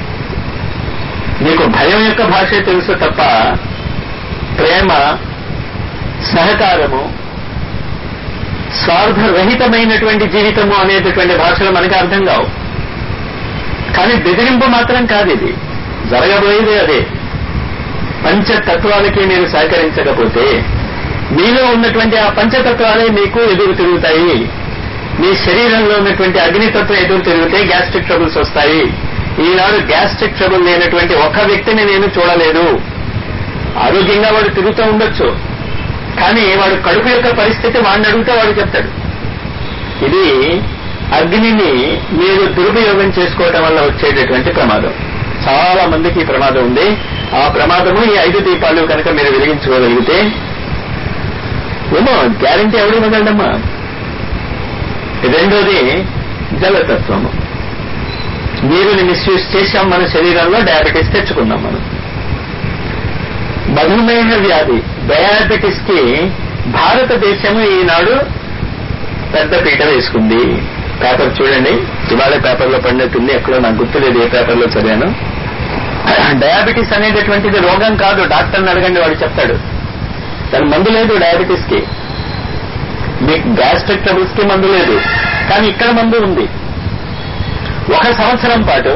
మీకు భయం యొక్క భాషే తెలుసు తప్ప ప్రేమ సహకారము స్వార్థరహితమైనటువంటి జీవితము అనేటటువంటి భాషలు మనకి అర్థం కావు కానీ బెదిరింపు మాత్రం కాదు ఇది జరగబోయేది అదే పంచతత్వాలకి మీరు సహకరించకపోతే మీలో ఉన్నటువంటి ఆ పంచతత్వాలే మీకు ఎదురు తిరుగుతాయి మీ శరీరంలో ఉన్నటువంటి అగ్నితత్వం ఎదురు తిరిగితే గ్యాస్ట్రిక్ ట్రబుల్స్ వస్తాయి ఈనాడు గ్యాస్ట్రిక్ ట్రబుల్ లేనటువంటి ఒక వ్యక్తిని నేను చూడలేదు ఆరోగ్యంగా వాడు తిరుగుతూ ఉండొచ్చు కానీ వాడు కడుపు యొక్క పరిస్థితి వాడిని అడిగితే వాడు చెప్తాడు ఇది అగ్నిని మీరు దురుపయోగం చేసుకోవటం వల్ల వచ్చేటటువంటి ప్రమాదం చాలా మందికి ఈ ప్రమాదం ఉంది ఆ ప్రమాదము ఈ ఐదు దీపాలు కనుక మీరు వెలిగించుకోగలిగితే ఏమో గ్యారంటీ ఎవడు ఇవ్వగలడమ్మా రెండోది జలతత్వము నీరుని మిస్యూజ్ చేశాం మన శరీరంలో డయాబెటీస్ తెచ్చుకున్నాం మనం మధుమేహ వ్యాధి డయాబెటిస్ కి భారతదేశము ఈనాడు పెద్ద పీట వేసుకుంది పేపర్ చూడండి ఇవాళ పేపర్లో పడినట్టుంది ఎక్కడో నాకు గుర్తులేదు ఏ పేపర్లో చదివాను డయాబెటీస్ అనేటటువంటిది రోగం కాదు డాక్టర్ని అడగండి వాడు చెప్తాడు దాని మందు లేదు డయాబెటీస్ కి మీకు గ్యాస్ట్రిక్ ట్రబుల్స్ కి మందు లేదు కానీ ఇక్కడ మందు ఉంది ఒక సంవత్సరం పాటు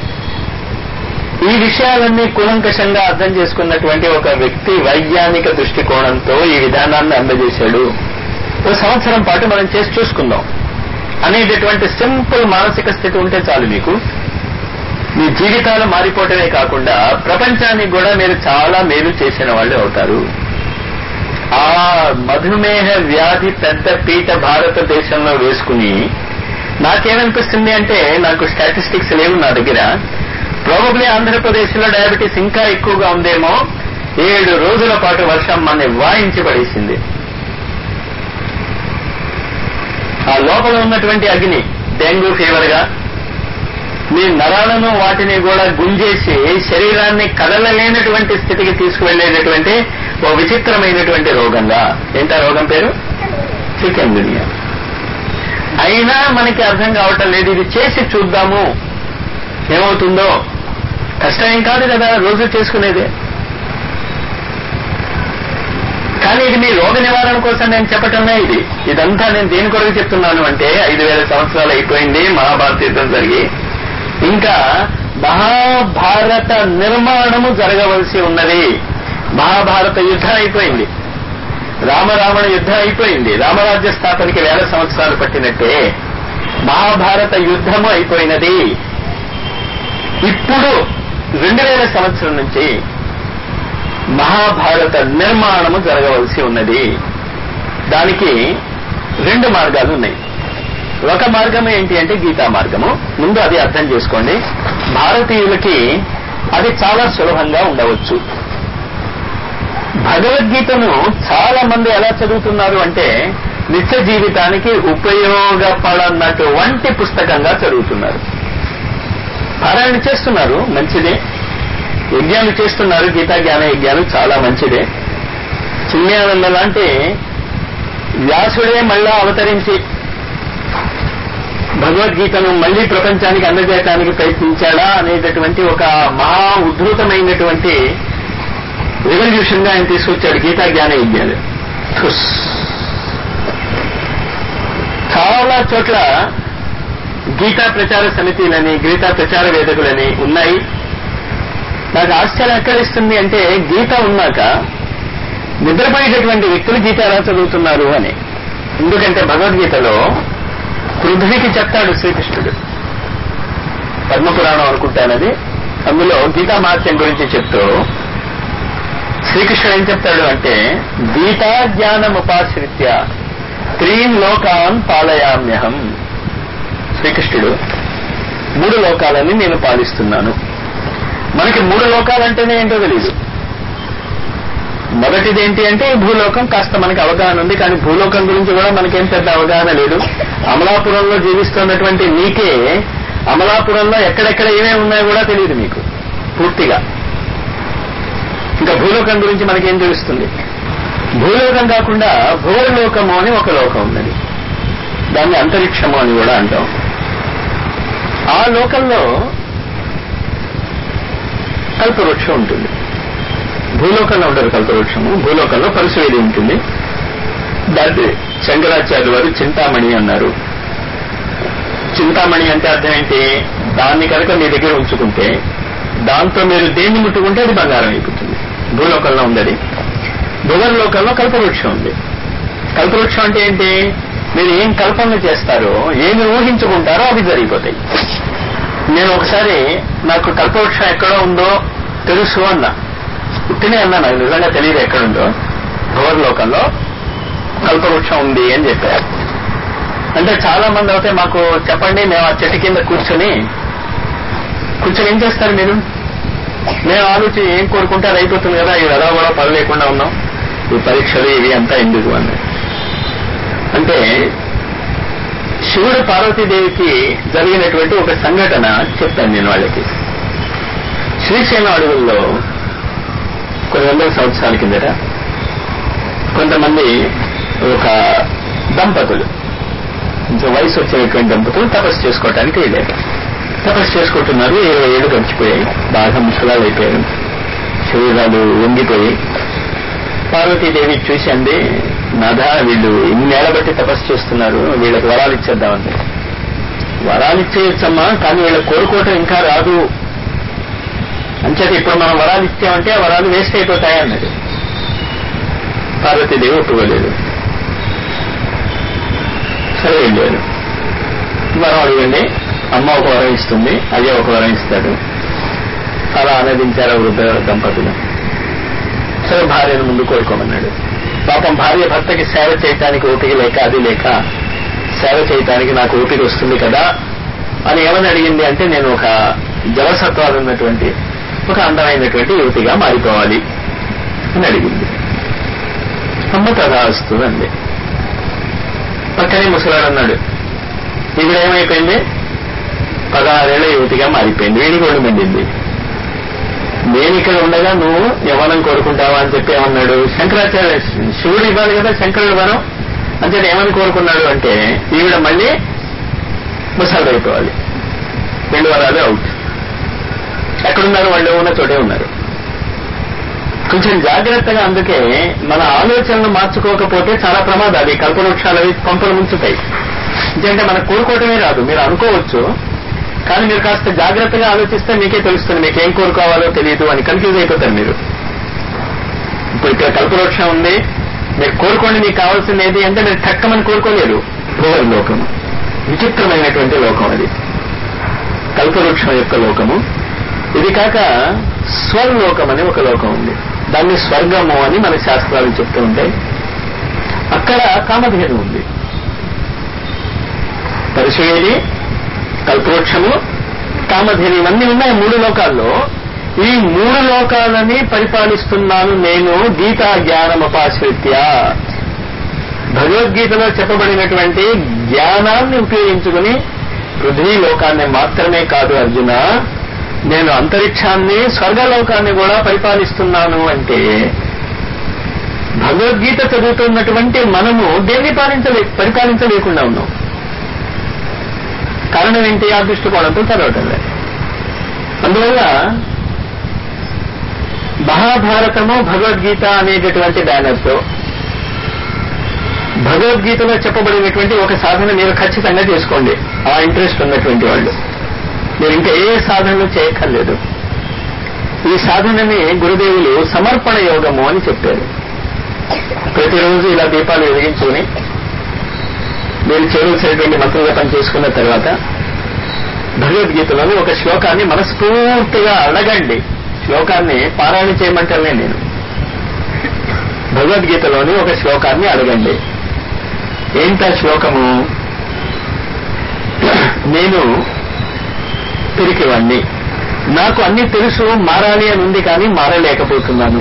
ఈ విషయాలన్నీ కూలంకషంగా అర్థం చేసుకున్నటువంటి ఒక వ్యక్తి వైజ్ఞానిక దృష్టికోణంతో ఈ విధానాన్ని అందజేశాడు ఒక సంవత్సరం పాటు మనం చేసి చూసుకుందాం అనేటటువంటి సింపుల్ మానసిక స్థితి ఉంటే చాలు మీకు మీ జీవితాలు మారిపోవటమే కాకుండా ప్రపంచానికి కూడా మీరు చాలా మేలు చేసిన వాళ్ళు అవుతారు ఆ మధుమేహ వ్యాధి పెద్ద పీట భారతదేశంలో వేసుకుని నాకేమనిపిస్తుంది అంటే నాకు స్టాటిస్టిక్స్ లేవు నా దగ్గర ప్రాబబ్లీ ఆంధ్రప్రదేశ్ లో డయాబెటీస్ ఇంకా ఎక్కువగా ఉందేమో ఏడు రోజుల పాటు వర్షం మన వాయించి పడేసింది ఆ లోపల ఉన్నటువంటి అగ్ని డెంగ్యూ ఫీవర్ గా మీ నరాలను వాటిని కూడా గుంజేసి శరీరాన్ని కదలలేనటువంటి స్థితికి తీసుకువెళ్లేటటువంటి ఓ విచిత్రమైనటువంటి రోగంగా ఏంటా రోగం పేరు చికెన్ గునియా అయినా మనకి అర్థం కావటం లేదు ఇది చేసి చూద్దాము ఏమవుతుందో కష్టం ఏం కాదు కదా రోజు చేసుకునేదే కానీ ఇది మీ రోగ నివారణ కోసం నేను చెప్పటమే ఇది ఇదంతా నేను దేని కొరకు చెప్తున్నాను అంటే ఐదు వేల సంవత్సరాలు అయిపోయింది మహాభారత యుద్ధం జరిగి ఇంకా మహాభారత నిర్మాణము జరగవలసి ఉన్నది మహాభారత యుద్ధం అయిపోయింది రామరావణ యుద్ధం అయిపోయింది రామరాజ్య స్థాపనకి వేల సంవత్సరాలు పట్టినట్టే మహాభారత యుద్ధము అయిపోయినది ఇప్పుడు రెండు వేల సంవత్సరం నుంచి మహాభారత నిర్మాణము జరగవలసి ఉన్నది దానికి రెండు మార్గాలు ఉన్నాయి ఒక మార్గం ఏంటి అంటే గీతా మార్గము ముందు అది అర్థం చేసుకోండి భారతీయులకి అది చాలా సులభంగా ఉండవచ్చు భగవద్గీతను చాలా మంది ఎలా చదువుతున్నారు అంటే నిత్య జీవితానికి ఉపయోగపడనటువంటి పుస్తకంగా చదువుతున్నారు పారాయణ చేస్తున్నారు మంచిదే యజ్ఞాలు చేస్తున్నారు గీతా జ్ఞాన యజ్ఞాలు చాలా మంచిదే చిన్యానంద లాంటి వ్యాసుడే మళ్ళా అవతరించి భగవద్గీతను మళ్లీ ప్రపంచానికి అందజేయడానికి ప్రయత్నించాడా అనేటటువంటి ఒక మహా ఉద్ధృతమైనటువంటి రెవల్యూషన్ గా ఆయన తీసుకొచ్చాడు గీతా జ్ఞాన యజ్ఞాలు ఠుస్. చాలా చోట్ల గీతా ప్రచార సమితిలని గీతా ప్రచార వేదికలని ఉన్నాయి నాకు ఆశ్చర్యం ఎక్కడిస్తుంది అంటే గీత ఉన్నాక నిద్రపోయేటటువంటి వ్యక్తులు గీత ఎలా చదువుతున్నారు అని ఎందుకంటే భగవద్గీతలో పృథ్వీకి చెప్తాడు శ్రీకృష్ణుడు పద్మపురాణం అనుకుంటానది అందులో గీతా మహత్యం గురించి చెప్తూ శ్రీకృష్ణుడు ఏం చెప్తాడు అంటే గీతా జ్ఞానముపాశ్రిత్య త్రీన్ లోకాన్ పాలయామ్యహం శ్రీకృష్ణుడు మూడు లోకాలని నేను పాలిస్తున్నాను మనకి మూడు లోకాలంటేనే ఏంటో తెలియదు మొదటిది ఏంటి అంటే ఈ భూలోకం కాస్త మనకి అవగాహన ఉంది కానీ భూలోకం గురించి కూడా మనకేం పెద్ద అవగాహన లేదు అమలాపురంలో జీవిస్తున్నటువంటి మీకే అమలాపురంలో ఎక్కడెక్కడ ఏమేమి ఉన్నాయో కూడా తెలియదు మీకు పూర్తిగా ఇంకా భూలోకం గురించి మనకేం తెలుస్తుంది భూలోకం కాకుండా భూలోకము అని ఒక లోకం ఉన్నది దాన్ని అంతరిక్షము అని కూడా అంటాం ఆ లోకంలో కల్పవృక్షం ఉంటుంది భూలోకంలో ఉండదు కల్పవృక్షము భూలోకంలో పరశువేది ఉంటుంది దాన్ని శంకరాచార్యులు వారు చింతామణి అన్నారు చింతామణి అంటే అర్థం ఏంటి దాన్ని కనుక మీ దగ్గర ఉంచుకుంటే దాంతో మీరు దేన్ని ముట్టుకుంటే అది బంగారం అయిపోతుంది భూలోకంలో ఉంది అది భువనలోకంలో కల్పవృక్షం ఉంది కల్పవృక్షం అంటే ఏంటి మీరు ఏం కల్పనలు చేస్తారో ఏమి ఊహించుకుంటారో అవి జరిగిపోతాయి నేను ఒకసారి నాకు కల్పవృక్షం ఎక్కడో ఉందో తెలుసు అన్నా పుట్టినే అన్నా నాకు నిజంగా తెలియదు ఎక్కడుందో భువనలోకంలో కల్పవృక్షం ఉంది అని చెప్పారు అంటే చాలా మంది అయితే మాకు చెప్పండి మేము ఆ చెట్టు కింద కూర్చొని కూర్చొని ఏం చేస్తారు మీరు మేము ఆలోచి ఏం కోరుకుంటే అది అయిపోతుంది కదా ఈ ఎలా కూడా పని లేకుండా ఉన్నాం ఈ పరీక్షలు ఇవి అంతా ఎందుకు అన్నది అంటే శివుడు పార్వతీదేవికి జరిగినటువంటి ఒక సంఘటన చెప్తాను నేను వాళ్ళకి శ్రీశైలం అడవుల్లో కొన్ని వందల సంవత్సరాల కిందట కొంతమంది ఒక దంపతులు కొంచెం వయసు వచ్చినటువంటి దంపతులు తపస్సు చేసుకోవటానికి వెళ్ళారు తపస్సు చేసుకుంటున్నారు ఇరవై ఏళ్ళు గడిచిపోయాయి బాగా ముసలాలు అయిపోయారు శరీరాలు వంగిపోయి పార్వతీదేవి చూసింది నాథ వీళ్ళు ఇన్నేళ్ల బట్టి తపస్సు చేస్తున్నారు వీళ్ళకి వరాలు ఇచ్చేద్దామండి వరాలు ఇచ్చేయచ్చమ్మా కానీ వీళ్ళ కోరుకోవటం ఇంకా రాదు అంచేత ఇప్పుడు మనం వరాలు ఇచ్చామంటే ఆ వరాలు వేస్ట్ అయిపోతాయి అన్నది పార్వతీదేవి ఒప్పుకోలేదు సరే వెళ్ళారు వరం అడగండి అమ్మ ఒక వరం ఇస్తుంది అజయ్ ఒక వరం ఇస్తాడు అలా ఆనందించారు వృద్ధ దంపతులు సరే భార్యను ముందు కోరుకోమన్నాడు పాపం భార్య భర్తకి సేవ చేయటానికి ఓపిక లేక అది లేక సేవ చేయటానికి నాకు ఓపిక వస్తుంది కదా అని ఏమని అడిగింది అంటే నేను ఒక జలసత్వాలు ఉన్నటువంటి ఒక అందమైనటువంటి యువతిగా మారిపోవాలి అని అడిగింది అమ్మ తదా వస్తుంది అంది పక్కనే ముసలాడు అన్నాడు ఇక్కడ ఏమైపోయింది పదహారేళ్ల యువతిగా మారిపోయింది వీడికి ఒళ్ళు మండింది నేను ఇక్కడ ఉండగా నువ్వు యవనం కోరుకుంటావా అని చెప్పి ఏమన్నాడు శంకరాచార్య శివుడు ఇవ్వాలి కదా శంకరుడు వరం అంటే ఏమని కోరుకున్నాడు అంటే ఈవిడ మళ్ళీ ముసలు అయిపోవాలి రెండు వరాలు అవుట్ ఎక్కడున్నారు వాళ్ళు ఉన్న చోటే ఉన్నారు కొంచెం జాగ్రత్తగా అందుకే మన ఆలోచనలు మార్చుకోకపోతే చాలా ప్రమాదాలు ఈ కల్పవృక్షాలు అవి పంపలు ముంచుతాయి ఎందుకంటే మనకు కోరుకోవటమే రాదు మీరు అనుకోవచ్చు కానీ మీరు కాస్త జాగ్రత్తగా ఆలోచిస్తే మీకే తెలుస్తుంది మీకు ఏం కోరుకోవాలో తెలియదు అని కన్ఫ్యూజ్ అయిపోతారు మీరు ఇప్పుడు ఇక్కడ కల్పవృక్షం ఉంది మీరు కోరుకోండి మీకు కావాల్సింది ఏది అంటే మీరు తక్కమని కోరుకోలేరు భూవర్ లోకము విచిత్రమైనటువంటి లోకం అది కల్పవృక్షం యొక్క లోకము ఇది కాక స్వర్లోకం అని ఒక లోకం ఉంది దాన్ని స్వర్గము అని మన శాస్త్రాలు చెప్తూ ఉంటాయి అక్కడ కామధేను ఉంది పరిశువేది కల్పవృక్షము కామధేను ఇవన్నీ ఉన్నాయి మూడు లోకాల్లో ఈ మూడు లోకాలని పరిపాలిస్తున్నాను నేను గీతా జ్ఞానమపాశ్రిత్య భగవద్గీతలో చెప్పబడినటువంటి జ్ఞానాన్ని ఉపయోగించుకుని పృథ్వీ లోకాన్ని మాత్రమే కాదు అర్జున నేను అంతరిక్షాన్ని స్వర్గలోకాన్ని కూడా పరిపాలిస్తున్నాను అంటే భగవద్గీత చదువుతున్నటువంటి మనము దేన్ని పాలించలే పరిపాలించలేకుండా ఉన్నాం కారణం ఏంటి ఆ దృష్టికోణంతో చదవటం లేదు అందువల్ల మహాభారతము భగవద్గీత అనేటటువంటి బ్యానర్తో భగవద్గీతలో చెప్పబడినటువంటి ఒక సాధన మీరు ఖచ్చితంగా చేసుకోండి ఆ ఇంట్రెస్ట్ ఉన్నటువంటి వాళ్ళు మీరు ఇంకా ఏ సాధనలు చేయక్కర్లేదు ఈ సాధనని గురుదేవులు సమర్పణ యోగము అని చెప్పారు ప్రతిరోజు ఇలా దీపాలు వెలిగించుకుని మీరు చేయవలసినటువంటి మంత్రజపం చేసుకున్న తర్వాత భగవద్గీతలోని ఒక శ్లోకాన్ని మనస్ఫూర్తిగా అడగండి శ్లోకాన్ని పారాయణ చేయమంటలే నేను భగవద్గీతలోని ఒక శ్లోకాన్ని అడగండి ఏంటా శ్లోకము నేను పిరికివాణ్ణి నాకు అన్ని తెలుసు మారాలి అని ఉంది కానీ మారలేకపోతున్నాను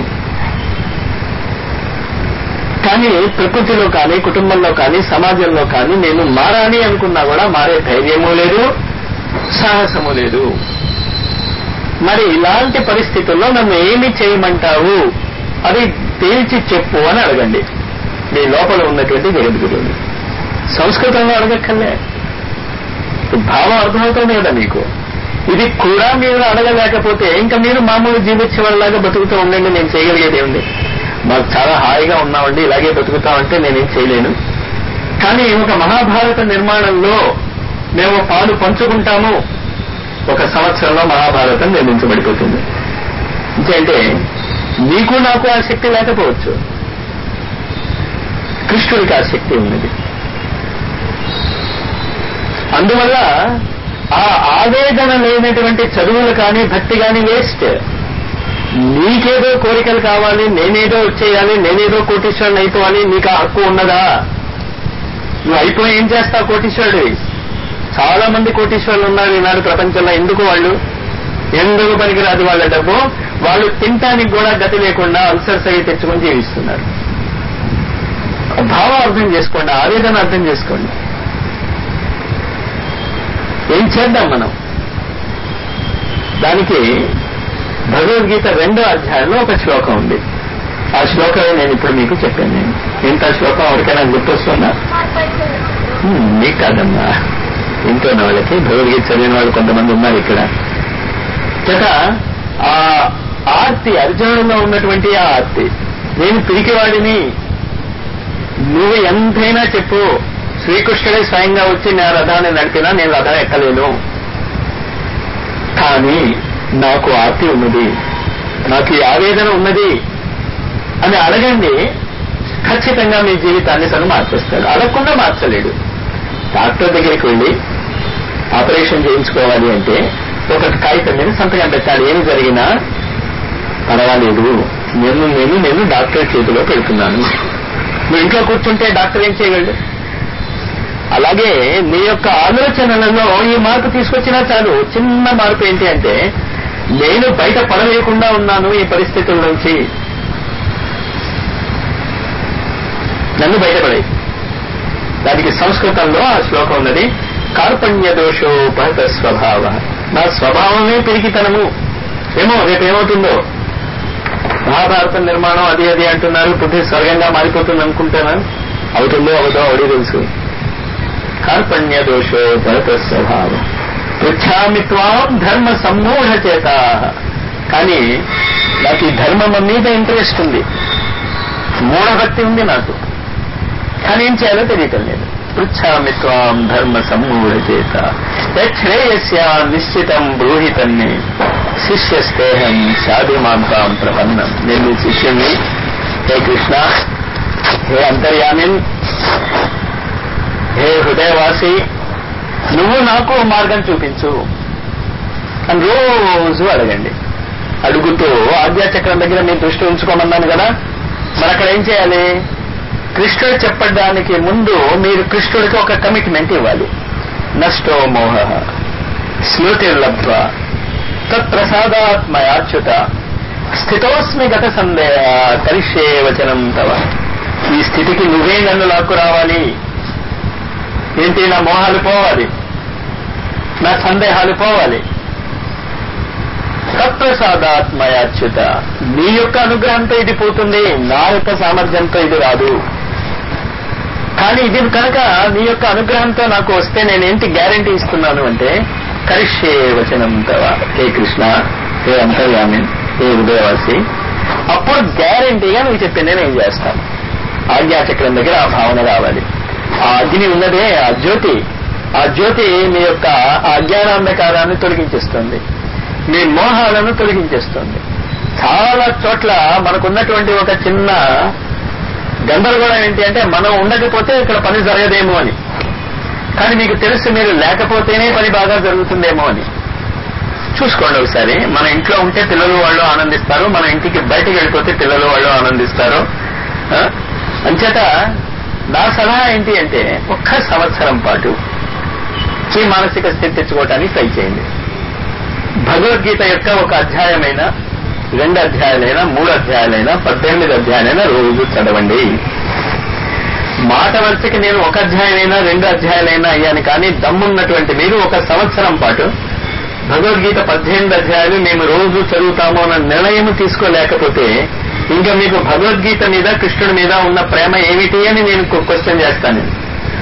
కానీ ప్రకృతిలో కానీ కుటుంబంలో కానీ సమాజంలో కానీ నేను మారాలి అనుకున్నా కూడా మారే ధైర్యము లేదు సాహసము లేదు మరి ఇలాంటి పరిస్థితుల్లో నన్ను ఏమి చేయమంటావు అది తేల్చి చెప్పు అని అడగండి మీ లోపల ఉన్నటువంటి జగద్గురువుని సంస్కృతంలో అడగక్కర్లే భావం అర్థమవుతుంది కదా మీకు ఇది కూడా మీరు అడగలేకపోతే ఇంకా మీరు మామూలు జీవించేవాళ్ళలాగా బతుకుతూ ఉండండి నేను చేయగలిగేది ఏముంది మాకు చాలా హాయిగా ఉన్నామండి ఇలాగే బతుకుతామంటే నేనేం చేయలేను కానీ ఒక మహాభారత నిర్మాణంలో మేము పాలు పంచుకుంటాము ఒక సంవత్సరంలో మహాభారతం నిర్మించబడిపోతుంది అంటే నీకు నాకు ఆ శక్తి లేకపోవచ్చు కృష్ణుడికి ఆ శక్తి ఉన్నది అందువల్ల ఆ ఆవేదన లేనటువంటి చదువులు కానీ భక్తి కానీ వేస్ట్ నీకేదో కోరికలు కావాలి నేనేదో వచ్చేయాలి నేనేదో కోటీశ్వరుని అయిపోవాలి నీకు ఆ హక్కు ఉన్నదా నువ్వు అయిపోయి ఏం చేస్తావు కోటీశ్వరుడు చాలా మంది కోటీశ్వరులు ఉన్నారు ఈనాడు ప్రపంచంలో ఎందుకు వాళ్ళు ఎందుకు పనికిరాదు వాళ్ళ డబ్బు వాళ్ళు తినటానికి కూడా గతి లేకుండా అల్సర్స్ అయ్యి తెచ్చుకొని జీవిస్తున్నారు భావం అర్థం చేసుకోండి ఆవేదన అర్థం చేసుకోండి ఏం చేద్దాం మనం దానికి భగవద్గీత రెండో అధ్యాయంలో ఒక శ్లోకం ఉంది ఆ శ్లోకమే నేను ఇప్పుడు మీకు చెప్పాను నేను ఇంత శ్లోకం ఎవరికైనా గుర్తొస్తుందా హ్మ్, మీకు కాదమ్మా ఇంట్లో ఉన్న వాళ్ళకి భగవద్గీత చదివిన వాళ్ళు కొంతమంది ఉన్నారు ఇక్కడ చేత ఆ ఆర్తి అర్జునుడిలో ఉన్నటువంటి ఆ ఆర్తి నేను పిరికివాడిని నువ్వు ఎంతైనా చెప్పు శ్రీకృష్ణుడే స్వయంగా వచ్చి నా రథాన్ని నడిపినా నేను రథం ఎక్కలేను కానీ నాకు ఆర్తి ఉన్నది నాకు ఈ ఆవేదన ఉన్నది అని అడగండి ఖచ్చితంగా మీ జీవితాన్ని తను మార్చేస్తాడు అడగకుండా మార్చలేడు డాక్టర్ దగ్గరికి వెళ్ళి ఆపరేషన్ చేయించుకోవాలి అంటే ఒక కాగితం మీద సంతకం పెట్టాలి ఏమి జరిగినా పర్వాలేదు నేను నేను నేను డాక్టర్ చేతిలో పెడుతున్నాను నువ్వు ఇంట్లో కూర్చుంటే డాక్టర్ ఏం చేయగలడు అలాగే నీ యొక్క ఆలోచనలలో ఈ మార్పు తీసుకొచ్చినా చాలు చిన్న మార్పు ఏంటి అంటే నేను బయట పడలేకుండా ఉన్నాను ఈ పరిస్థితుల నుంచి నన్ను బయటపడే దానికి సంస్కృతంలో ఆ శ్లోకం ఉన్నది కార్పణ్య దోషోపహత స్వభావ నా స్వభావమే పిరికితనము ఏమో రేపు ఏమవుతుందో మహాభారత నిర్మాణం అది అది అంటున్నారు బుద్ధి స్వర్గంగా మారిపోతుంది అనుకుంటున్నాను అవుతుందో అవుదో అవడి తెలుసు కార్పణ్య దోషో భరత స్వభావం పృచ్ఛామి త్వాం ధర్మ సమ్మూఢ చేత కానీ నాకు ఈ ధర్మం మీద ఇంట్రెస్ట్ ఉంది మూఢభక్తి ఉంది నాకు కానీ ఏం చేయాలో తెలియటం లేదు పృచ్ఛామి త్వాం ధర్మ సమ్మూఢ చేత శ్రేయస్య నిశ్చితం బ్రూహితన్ని శిష్యస్తేహం సాధు మాధ్వాం ప్రపన్నం నేను నీ శిష్యుణ్ణి హే కృష్ణ హే అంతర్యామిన్ హే హృదయవాసి నువ్వు నాకు మార్గం చూపించు అని రోజు అడగండి అడుగుతూ ఆధ్యాచక్రం దగ్గర మీ దృష్టి ఉంచుకోమన్నాను కదా మరి అక్కడ ఏం చేయాలి కృష్ణుడు చెప్పడానికి ముందు మీరు కృష్ణుడికి ఒక కమిట్మెంట్ ఇవ్వాలి నష్టో మోహ స్మృతిర్లబ్ధ తత్ప్రసాదాత్మయాచ్యుత స్థితోస్మి గత సందేహ కరిష్యే వచనం తవ ఈ స్థితికి నువ్వే నన్ను లాక్కు రావాలి ఏంటి నా మోహాలు పోవాలి నా సందేహాలు పోవాలి తత్ప్రసాదాత్మయాచ్యుత నీ యొక్క అనుగ్రహంతో ఇది పోతుంది నా యొక్క సామర్థ్యంతో ఇది రాదు కానీ ఇది కనుక నీ యొక్క అనుగ్రహంతో నాకు వస్తే నేనేంటి గ్యారంటీ ఇస్తున్నాను అంటే కరిష్యే వచనం తవ హే కృష్ణ హే అంతర్యామి హే హృదయవాసి అప్పుడు గ్యారంటీగా నువ్వు చెప్పింది నేను చేస్తాను ఆజ్ఞాచక్రం దగ్గర ఆ భావన రావాలి ఆ అగ్ని ఉన్నదే ఆ జ్యోతి ఆ జ్యోతి మీ యొక్క ఆ అజ్ఞానాంధకారాన్ని తొలగించేస్తుంది మీ మోహాలను తొలగించేస్తుంది చాలా చోట్ల మనకున్నటువంటి ఒక చిన్న గందరగోళం ఏంటి అంటే మనం ఉండకపోతే ఇక్కడ పని జరగదేమో అని కానీ మీకు తెలుసు మీరు లేకపోతేనే పని బాగా జరుగుతుందేమో అని చూసుకోండి ఒకసారి మన ఇంట్లో ఉంటే పిల్లలు వాళ్ళు ఆనందిస్తారు మన ఇంటికి బయటకు వెళ్ళిపోతే పిల్లలు వాళ్ళు ఆనందిస్తారు ఆ? అంచేత నా సలహా ఏంటి అంటే ఒక్క సంవత్సరం పాటు ఈ మానసిక స్థితి తెచ్చుకోవటానికి ట్రై చేయండి భగవద్గీత యొక్క ఒక అధ్యాయమైన రెండు అధ్యాయాలైనా మూడు అధ్యాయాలైనా పద్దెనిమిది అధ్యాయాలైనా రోజు చదవండి మాట వరుసకి నేను ఒక అధ్యాయమైనా రెండు అధ్యాయాలైనా అయ్యాను కానీ దమ్మున్నటువంటి మీరు ఒక సంవత్సరం పాటు భగవద్గీత పద్దెనిమిది అధ్యాయాలు మేము రోజు చదువుతాము అన్న నిర్ణయం తీసుకోలేకపోతే ఇంకా మీకు భగవద్గీత మీద కృష్ణుడి మీద ఉన్న ప్రేమ ఏమిటి అని నేను క్వశ్చన్ చేస్తాను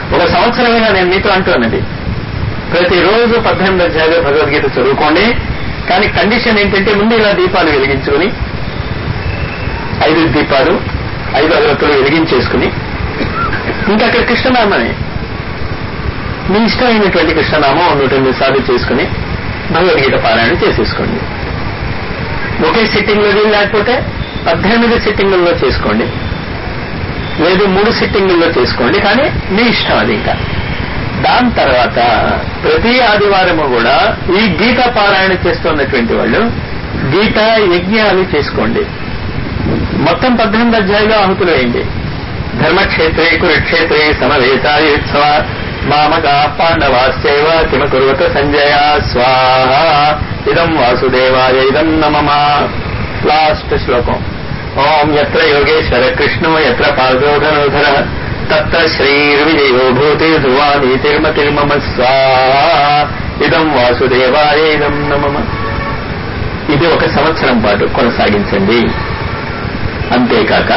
ఒక సంవత్సరమైనా నేను మీతో అంటున్నది ప్రతిరోజు పద్దెనిమిది అధ్యాయులు భగవద్గీత చదువుకోండి కానీ కండిషన్ ఏంటంటే ముందు ఇలా దీపాలు వెలిగించుకుని ఐదు దీపాలు ఐదు అగరత్తులు వెలిగించేసుకుని ఇంకా అక్కడ కృష్ణనామని మీ ఇష్టమైనటువంటి కృష్ణనామం నూట ఎనిమిది సార్లు చేసుకుని భగవద్గీత పారాయణ చేసేసుకోండి ఒకే సిట్టింగ్ లో వీలు లేకపోతే పద్దెనిమిది సిట్టింగుల్లో చేసుకోండి లేదు మూడు సిట్టింగుల్లో చేసుకోండి కానీ మీ ఇష్టం అది ఇంకా దాని తర్వాత ప్రతి ఆదివారము కూడా ఈ గీత పారాయణ చేస్తున్నటువంటి వాళ్ళు గీత యజ్ఞాలు చేసుకోండి మొత్తం పద్దెనిమిది అధ్యాయులు ఆహుతులు వేయండి ధర్మక్షేత్రే కురుక్షేత్రే సమవేతాయుత్సవ మామగా పాండవాశ్చైవ కిమ కురువత సంజయ స్వాహ ఇదం వాసుదేవాయ ఇదం నమమ లాస్ట్ శ్లోకం ఓం ఎత్ర యోగేశ్వర కృష్ణో ఎత్ర పాదోధనోధర తత్ర శ్రీర్విజయో భూతే ధ్రువాని తిరుమతిర్మమ స్వాహ ఇదం వాసుదేవాయ ఇదం నమమ ఇది ఒక సంవత్సరం పాటు కొనసాగించండి అంతేకాక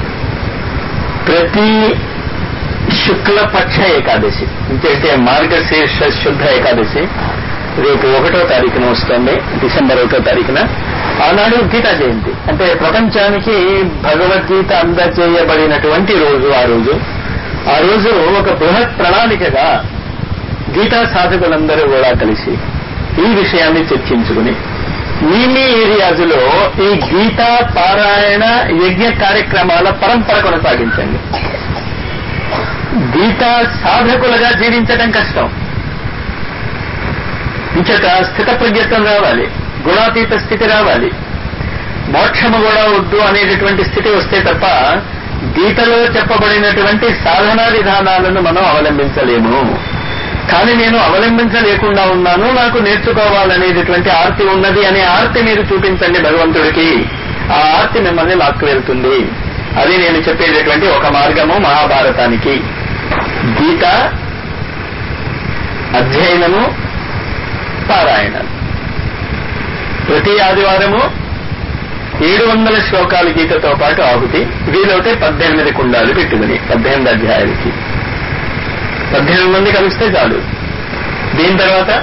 ప్రతి శుక్లపక్ష ఏకాదశి ఇంకంటే మార్గశీర్ష శుద్ధ ఏకాదశి రేపు ఒకటో తారీఖున వస్తుంది డిసెంబర్ ఒకటో తారీఖున ఆనాడు గీతా జయంతి అంటే ప్రపంచానికి భగవద్గీత అందజేయబడినటువంటి రోజు ఆ రోజు ఆ రోజు ఒక బృహత్ ప్రణాళికగా గీతా సాధకులందరూ కూడా కలిసి ఈ విషయాన్ని చర్చించుకుని మీ మీ ఏరియాజులో ఈ గీతా పారాయణ యజ్ఞ కార్యక్రమాల పరంపర కొనసాగించండి గీతా సాధకులుగా జీవించడం కష్టం ఇంచట స్థిత ప్రజ్ఞత్వం రావాలి గుణాతీత స్థితి రావాలి మోక్షము కూడా వద్దు అనేటటువంటి స్థితి వస్తే తప్ప గీతలో చెప్పబడినటువంటి సాధనా విధానాలను మనం అవలంబించలేము కానీ నేను అవలంబించలేకుండా ఉన్నాను నాకు నేర్చుకోవాలనేటటువంటి ఆర్తి ఉన్నది అనే ఆర్తి మీరు చూపించండి భగవంతుడికి ఆ ఆర్తి మిమ్మల్ని లాక్కు వెళ్తుంది అది నేను చెప్పేటటువంటి ఒక మార్గము మహాభారతానికి గీత అధ్యయనము పారాయణ ప్రతి ఆదివారము ఏడు వందల శ్లోకాలు గీతతో పాటు ఆహుతి వీలవుతే పద్దెనిమిది కుండాలు పెట్టుకుని పద్దెనిమిది అధ్యాయాలకి పద్దెనిమిది మంది కలిస్తే చాలు దీని తర్వాత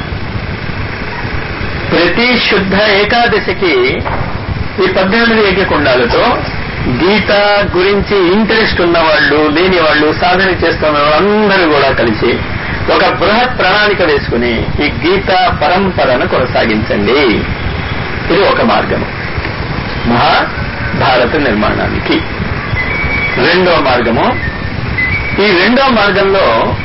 ప్రతి శుద్ధ ఏకాదశికి ఈ పద్దెనిమిది యజ్ఞకుండాలతో గీత గురించి ఇంట్రెస్ట్ ఉన్న వాళ్ళు లేని వాళ్ళు సాధన చేస్తున్న వాళ్ళందరూ కూడా కలిసి ఒక బృహత్ ప్రణాళిక వేసుకుని ఈ గీత పరంపరను కొనసాగించండి ఇది ఒక మార్గము మహాభారత నిర్మాణానికి రెండో మార్గము ఈ రెండో మార్గంలో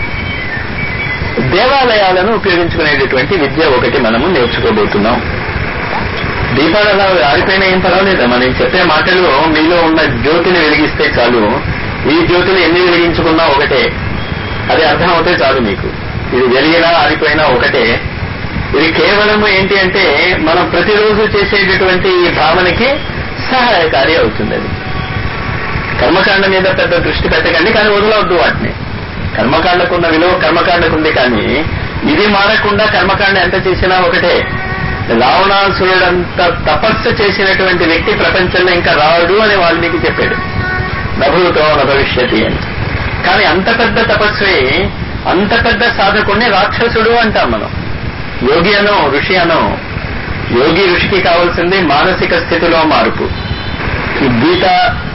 దేవాలయాలను ఉపయోగించుకునేటటువంటి విద్య ఒకటి మనము నేర్చుకోబోతున్నాం దీపాలు అలా ఆరిపోయినా ఏం పర్వాలేదు మనం చెప్పే మాటలు మీలో ఉన్న జ్యోతిని వెలిగిస్తే చాలు ఈ జ్యోతిని ఎన్ని వెలిగించుకున్నా ఒకటే అది అర్థం అవుతే చాలు మీకు ఇది వెలిగినా ఆరిపోయినా ఒకటే ఇది కేవలం ఏంటి అంటే మనం ప్రతిరోజు చేసేటటువంటి ఈ భావనకి సహాయకారి అవుతుంది అది కర్మకాండ మీద పెద్ద దృష్టి పెట్టకండి కానీ వదలవద్దు వాటిని కర్మకాండకున్న విలువ కర్మకాండకుంది కానీ ఇది మారకుండా కర్మకాండ ఎంత చేసినా ఒకటే రావణాసురుడంత తపస్సు చేసినటువంటి వ్యక్తి ప్రపంచంలో ఇంకా రాడు అని వాల్మీకి చెప్పాడు నభూతో భవిష్యతి అని కానీ అంత పెద్ద తపస్వి అంత పెద్ద సాధకుడిని రాక్షసుడు అంటాం మనం యోగి అనో ఋషి అనో యోగి ఋషికి కావాల్సింది మానసిక స్థితిలో మార్పు ఈ గీత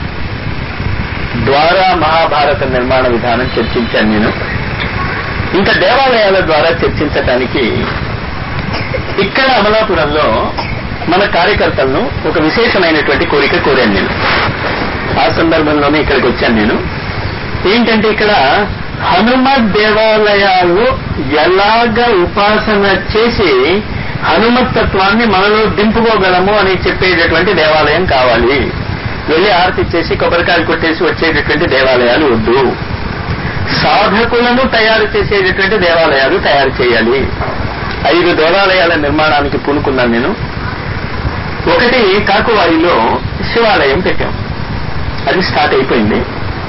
ద్వారా మహాభారత నిర్మాణ విధానం చర్చించాను నేను ఇంకా దేవాలయాల ద్వారా చర్చించటానికి ఇక్కడ అమలాపురంలో మన కార్యకర్తలను ఒక విశేషమైనటువంటి కోరిక కోరాను నేను ఆ సందర్భంలోనే ఇక్కడికి వచ్చాను నేను ఏంటంటే ఇక్కడ హనుమత్ దేవాలయాలు ఎలాగ ఉపాసన చేసి హనుమత్ తత్వాన్ని మనలో దింపుకోగలము అని చెప్పేటటువంటి దేవాలయం కావాలి వెళ్ళి ఆరతి చేసి కొబ్బరికాయలు కొట్టేసి వచ్చేటటువంటి దేవాలయాలు వద్దు సాధకులను తయారు చేసేటటువంటి దేవాలయాలు తయారు చేయాలి ఐదు దేవాలయాల నిర్మాణానికి పూనుకున్నాను నేను ఒకటి కాకువాయిలో శివాలయం పెట్టాం అది స్టార్ట్ అయిపోయింది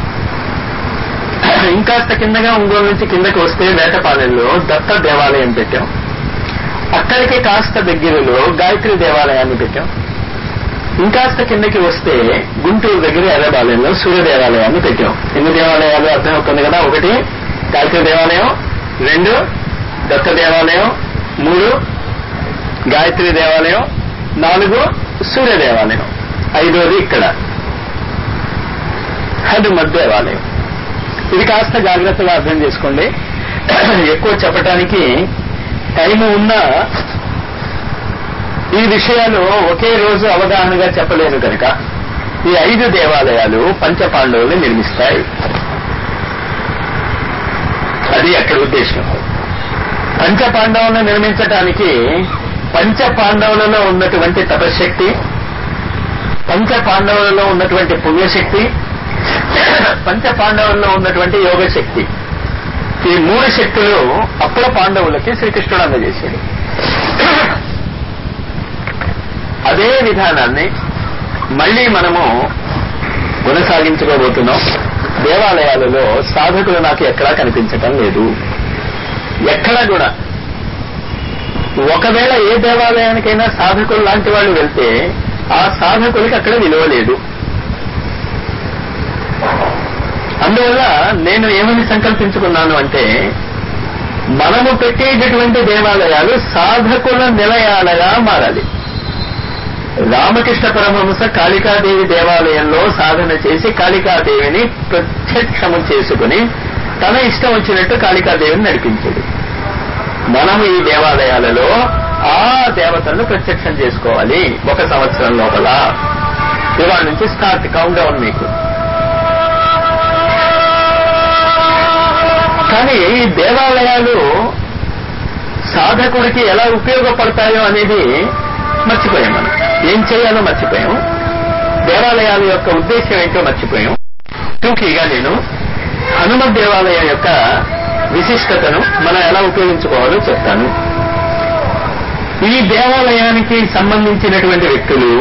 ఇంకాస్త కిందగా ఒంగోలు నుంచి కిందకి వస్తే వేటపాలెంలో దత్త దేవాలయం పెట్టాం అక్కడికి కాస్త దగ్గరలో గాయత్రి దేవాలయాన్ని పెట్టాం ఇంకాస్త కిందకి వస్తే గుంటూరు దగ్గర ఎర్రబాలెంలో సూర్య దేవాలయాన్ని పెట్టాం ఎన్ని దేవాలయాలు అర్థమవుతుంది కదా ఒకటి గాయత్రి దేవాలయం రెండు దత్త దేవాలయం మూడు గాయత్రి దేవాలయం నాలుగు సూర్య దేవాలయం ఐదోది ఇక్కడ హనుమత్ దేవాలయం ఇది కాస్త జాగ్రత్తగా అర్థం చేసుకోండి ఎక్కువ చెప్పటానికి టైం ఉన్నా ఈ విషయాలు ఒకే రోజు అవగాహనగా చెప్పలేను కనుక ఈ ఐదు దేవాలయాలు పంచపాండవులు నిర్మిస్తాయి అది అక్కడ ఉద్దేశం పంచ పాండవులను నిర్మించటానికి పంచ పాండవులలో ఉన్నటువంటి తపశక్తి పంచ పాండవులలో ఉన్నటువంటి పుణ్యశక్తి పంచ పాండవుల్లో ఉన్నటువంటి యోగ శక్తి ఈ మూడు శక్తులు అప్పుల పాండవులకి శ్రీకృష్ణుడు అందజేశాడు అదే విధానాన్ని మళ్ళీ మనము కొనసాగించుకోబోతున్నాం దేవాలయాలలో సాధకులు నాకు ఎక్కడా కనిపించటం లేదు ఎక్కడా కూడా ఒకవేళ ఏ దేవాలయానికైనా సాధకులు లాంటి వాళ్ళు వెళ్తే ఆ సాధకులకి అక్కడ విలువ లేదు అందువల్ల నేను ఏమని సంకల్పించుకున్నాను అంటే మనము పెట్టేటటువంటి దేవాలయాలు సాధకుల నిలయాలుగా మారాలి రామకృష్ణ పరమహంస కాళికాదేవి దేవాలయంలో సాధన చేసి కాళికాదేవిని ప్రత్యక్షము చేసుకుని తన ఇష్టం వచ్చినట్టు కాళికాదేవిని నడిపించాడు మనము ఈ దేవాలయాలలో ఆ దేవతలను ప్రత్యక్షం చేసుకోవాలి ఒక సంవత్సరం లోపల ఇవాళ నుంచి స్టార్ట్ కౌంట్ డౌన్ మీకు కానీ ఈ దేవాలయాలు సాధకుడికి ఎలా ఉపయోగపడతాయో అనేది మర్చిపోయాం మనం ఏం చేయాలో మర్చిపోయాం దేవాలయాల యొక్క ఉద్దేశం ఏంటో మర్చిపోయాం టూకీగా నేను హనుమత్ దేవాలయం యొక్క విశిష్టతను మనం ఎలా ఉపయోగించుకోవాలో చెప్తాను ఈ దేవాలయానికి సంబంధించినటువంటి వ్యక్తులు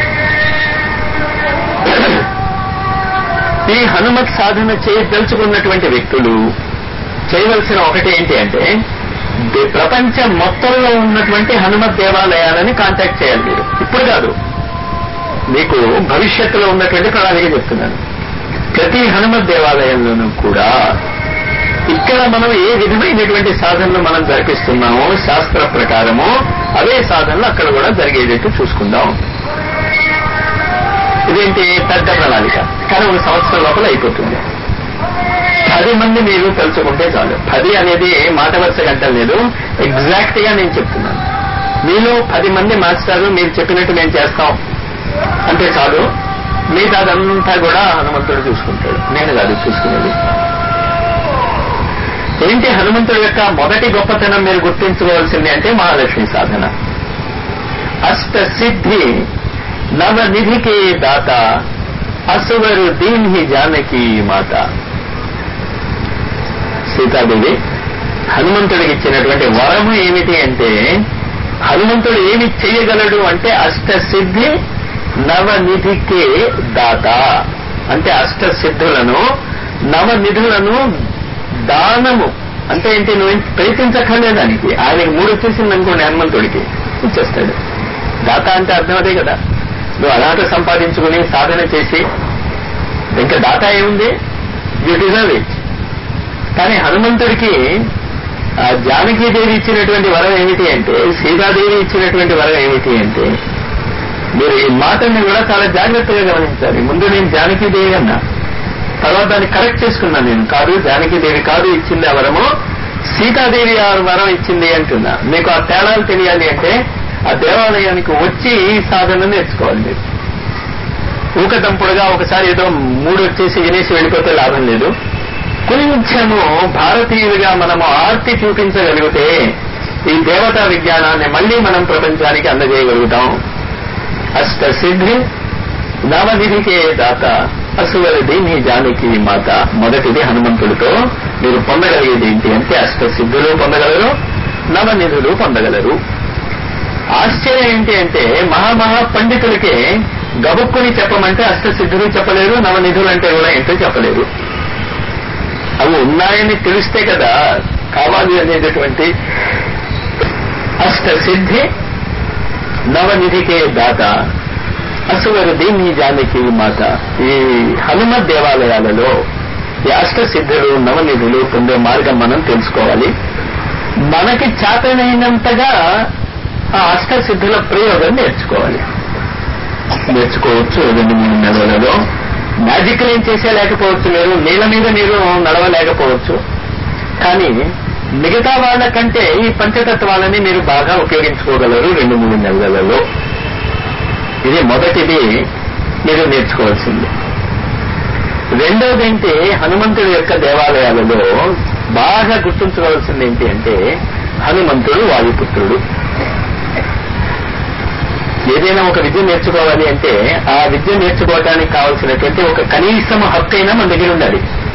ఈ హనుమత్ సాధన చేయదలుచుకున్నటువంటి వ్యక్తులు చేయవలసిన ఒకటి ఏంటి అంటే దే- ప్రపంచం మొత్తంలో ఉన్నటువంటి హనుమత్ దేవాలయాలని కాంటాక్ట్ చేయాలి మీరు ఇప్పుడు కాదు మీకు భవిష్యత్తులో ఉన్నటువంటి ప్రణాళిక చెప్తున్నాను ప్రతి హనుమత్ దేవాలయంలోనూ కూడా ఇక్కడ మనం ఏ విధమైనటువంటి సాధనలు మనం జరిపిస్తున్నామో శాస్త్ర ప్రకారము అవే సాధనలు అక్కడ కూడా జరిగేటట్టు చూసుకుందాం ఇదేంటి పెద్ద ప్రణాళిక కానీ ఒక సంవత్సరం లోపల అయిపోతుంది పది మంది మీరు తెలుసుకుంటే చాలు పది అనేది మాట వరుస గంటలు లేదు ఎగ్జాక్ట్ గా నేను చెప్తున్నాను మీలో పది మంది మాస్టారు మీరు చెప్పినట్టు మేము చేస్తాం అంటే చాలు మిగతా అదంతా కూడా హనుమంతుడు చూసుకుంటాడు నేను కాదు చూసుకునేది ఏంటి హనుమంతుడి యొక్క మొదటి గొప్పతనం మీరు గుర్తించుకోవాల్సింది అంటే మహాలక్ష్మి సాధన అష్ట సిద్ధి నవనిధికి దాత అసువరు దీన్హి జానకి మాత సీతాదేవి హనుమంతుడికి ఇచ్చినటువంటి వరము ఏమిటి అంటే హనుమంతుడు ఏమి చేయగలడు అంటే అష్ట సిద్ధి నవనిధికే దాత అంటే అష్ట సిద్ధులను నవనిధులను దానము అంటే ఏంటి నువ్వు ప్రయత్నించక్కర్లే దానికి ఆయనకి మూడు వచ్చేసింది అనుకోండి హనుమంతుడికి ఇచ్చేస్తాడు దాత అంటే అర్థం అదే కదా నువ్వు అర్హత సంపాదించుకుని సాధన చేసి ఇంకా దాత ఏముంది యూ డిజర్వ్ ఇట్ కానీ హనుమంతుడికి ఆ జానకీదేవి ఇచ్చినటువంటి వరం ఏమిటి అంటే సీతాదేవి ఇచ్చినటువంటి వరం ఏమిటి అంటే మీరు ఈ మాటని కూడా చాలా జాగ్రత్తగా గమనించాలి ముందు నేను జానకీదేవి అన్నా తర్వాత దాన్ని కరెక్ట్ చేసుకున్నాను నేను కాదు జానకీదేవి కాదు ఇచ్చింది ఆ వరము సీతాదేవి ఆ వరం ఇచ్చింది అంటున్నా మీకు ఆ తేడాలు తెలియాలి అంటే ఆ దేవాలయానికి వచ్చి ఈ సాధన నేర్చుకోవాలి మీరు ఊకదంపుడుగా ఒకసారి ఏదో మూడు వచ్చేసి వినేసి వెళ్ళిపోతే లాభం లేదు కొంచెము భారతీయులుగా మనము ఆర్తి చూపించగలిగితే ఈ దేవతా విజ్ఞానాన్ని మళ్ళీ మనం ప్రపంచానికి అందజేయగలుగుతాం అష్ట సిద్ధి నవనిధికే దాత అసువరి దీని జానకి మాత మొదటిది హనుమంతుడితో మీరు పొందగలిగేది ఏంటి అంటే అష్ట సిద్ధులు పొందగలరు నవనిధులు పొందగలరు ఆశ్చర్యం ఏంటి అంటే మహామహా పండితులకే గబుక్కుని చెప్పమంటే అష్ట సిద్ధులు చెప్పలేరు నవనిధులు అంటే కూడా ఏంటో చెప్పలేరు అవి ఉన్నాయని తెలిస్తే కదా కావాలి అనేటటువంటి అష్ట సిద్ధి నవనిధికే దాత అసువరు దీన్ని జానకి మాత ఈ హనుమత్ దేవాలయాలలో ఈ అష్ట సిద్ధులు నవనిధులు పొందే మార్గం మనం తెలుసుకోవాలి మనకి చేతనైనంతగా ఆ అష్ట సిద్ధుల ప్రయోగం నేర్చుకోవాలి నేర్చుకోవచ్చు రెండు మూడు నెలలలో మ్యాజిక్ ఏం చేసేయలేకపోవచ్చు మీరు నీళ్ళ మీద మీరు నడవలేకపోవచ్చు కానీ మిగతా వాళ్ళకంటే ఈ పంచతత్వాలని మీరు బాగా ఉపయోగించుకోగలరు రెండు మూడు నెలలలో ఇది మొదటిది మీరు నేర్చుకోవాల్సింది రెండవది ఏంటి హనుమంతుడి యొక్క దేవాలయాలలో బాగా గుర్తుంచుకోవాల్సింది ఏంటి అంటే హనుమంతుడు వాయుపుత్రుడు ఏదైనా ఒక విద్య నేర్చుకోవాలి అంటే ఆ విద్య నేర్చుకోవడానికి కావాల్సినటువంటి ఒక కనీసం హక్కు అయినా మన దగ్గర ఉండాలి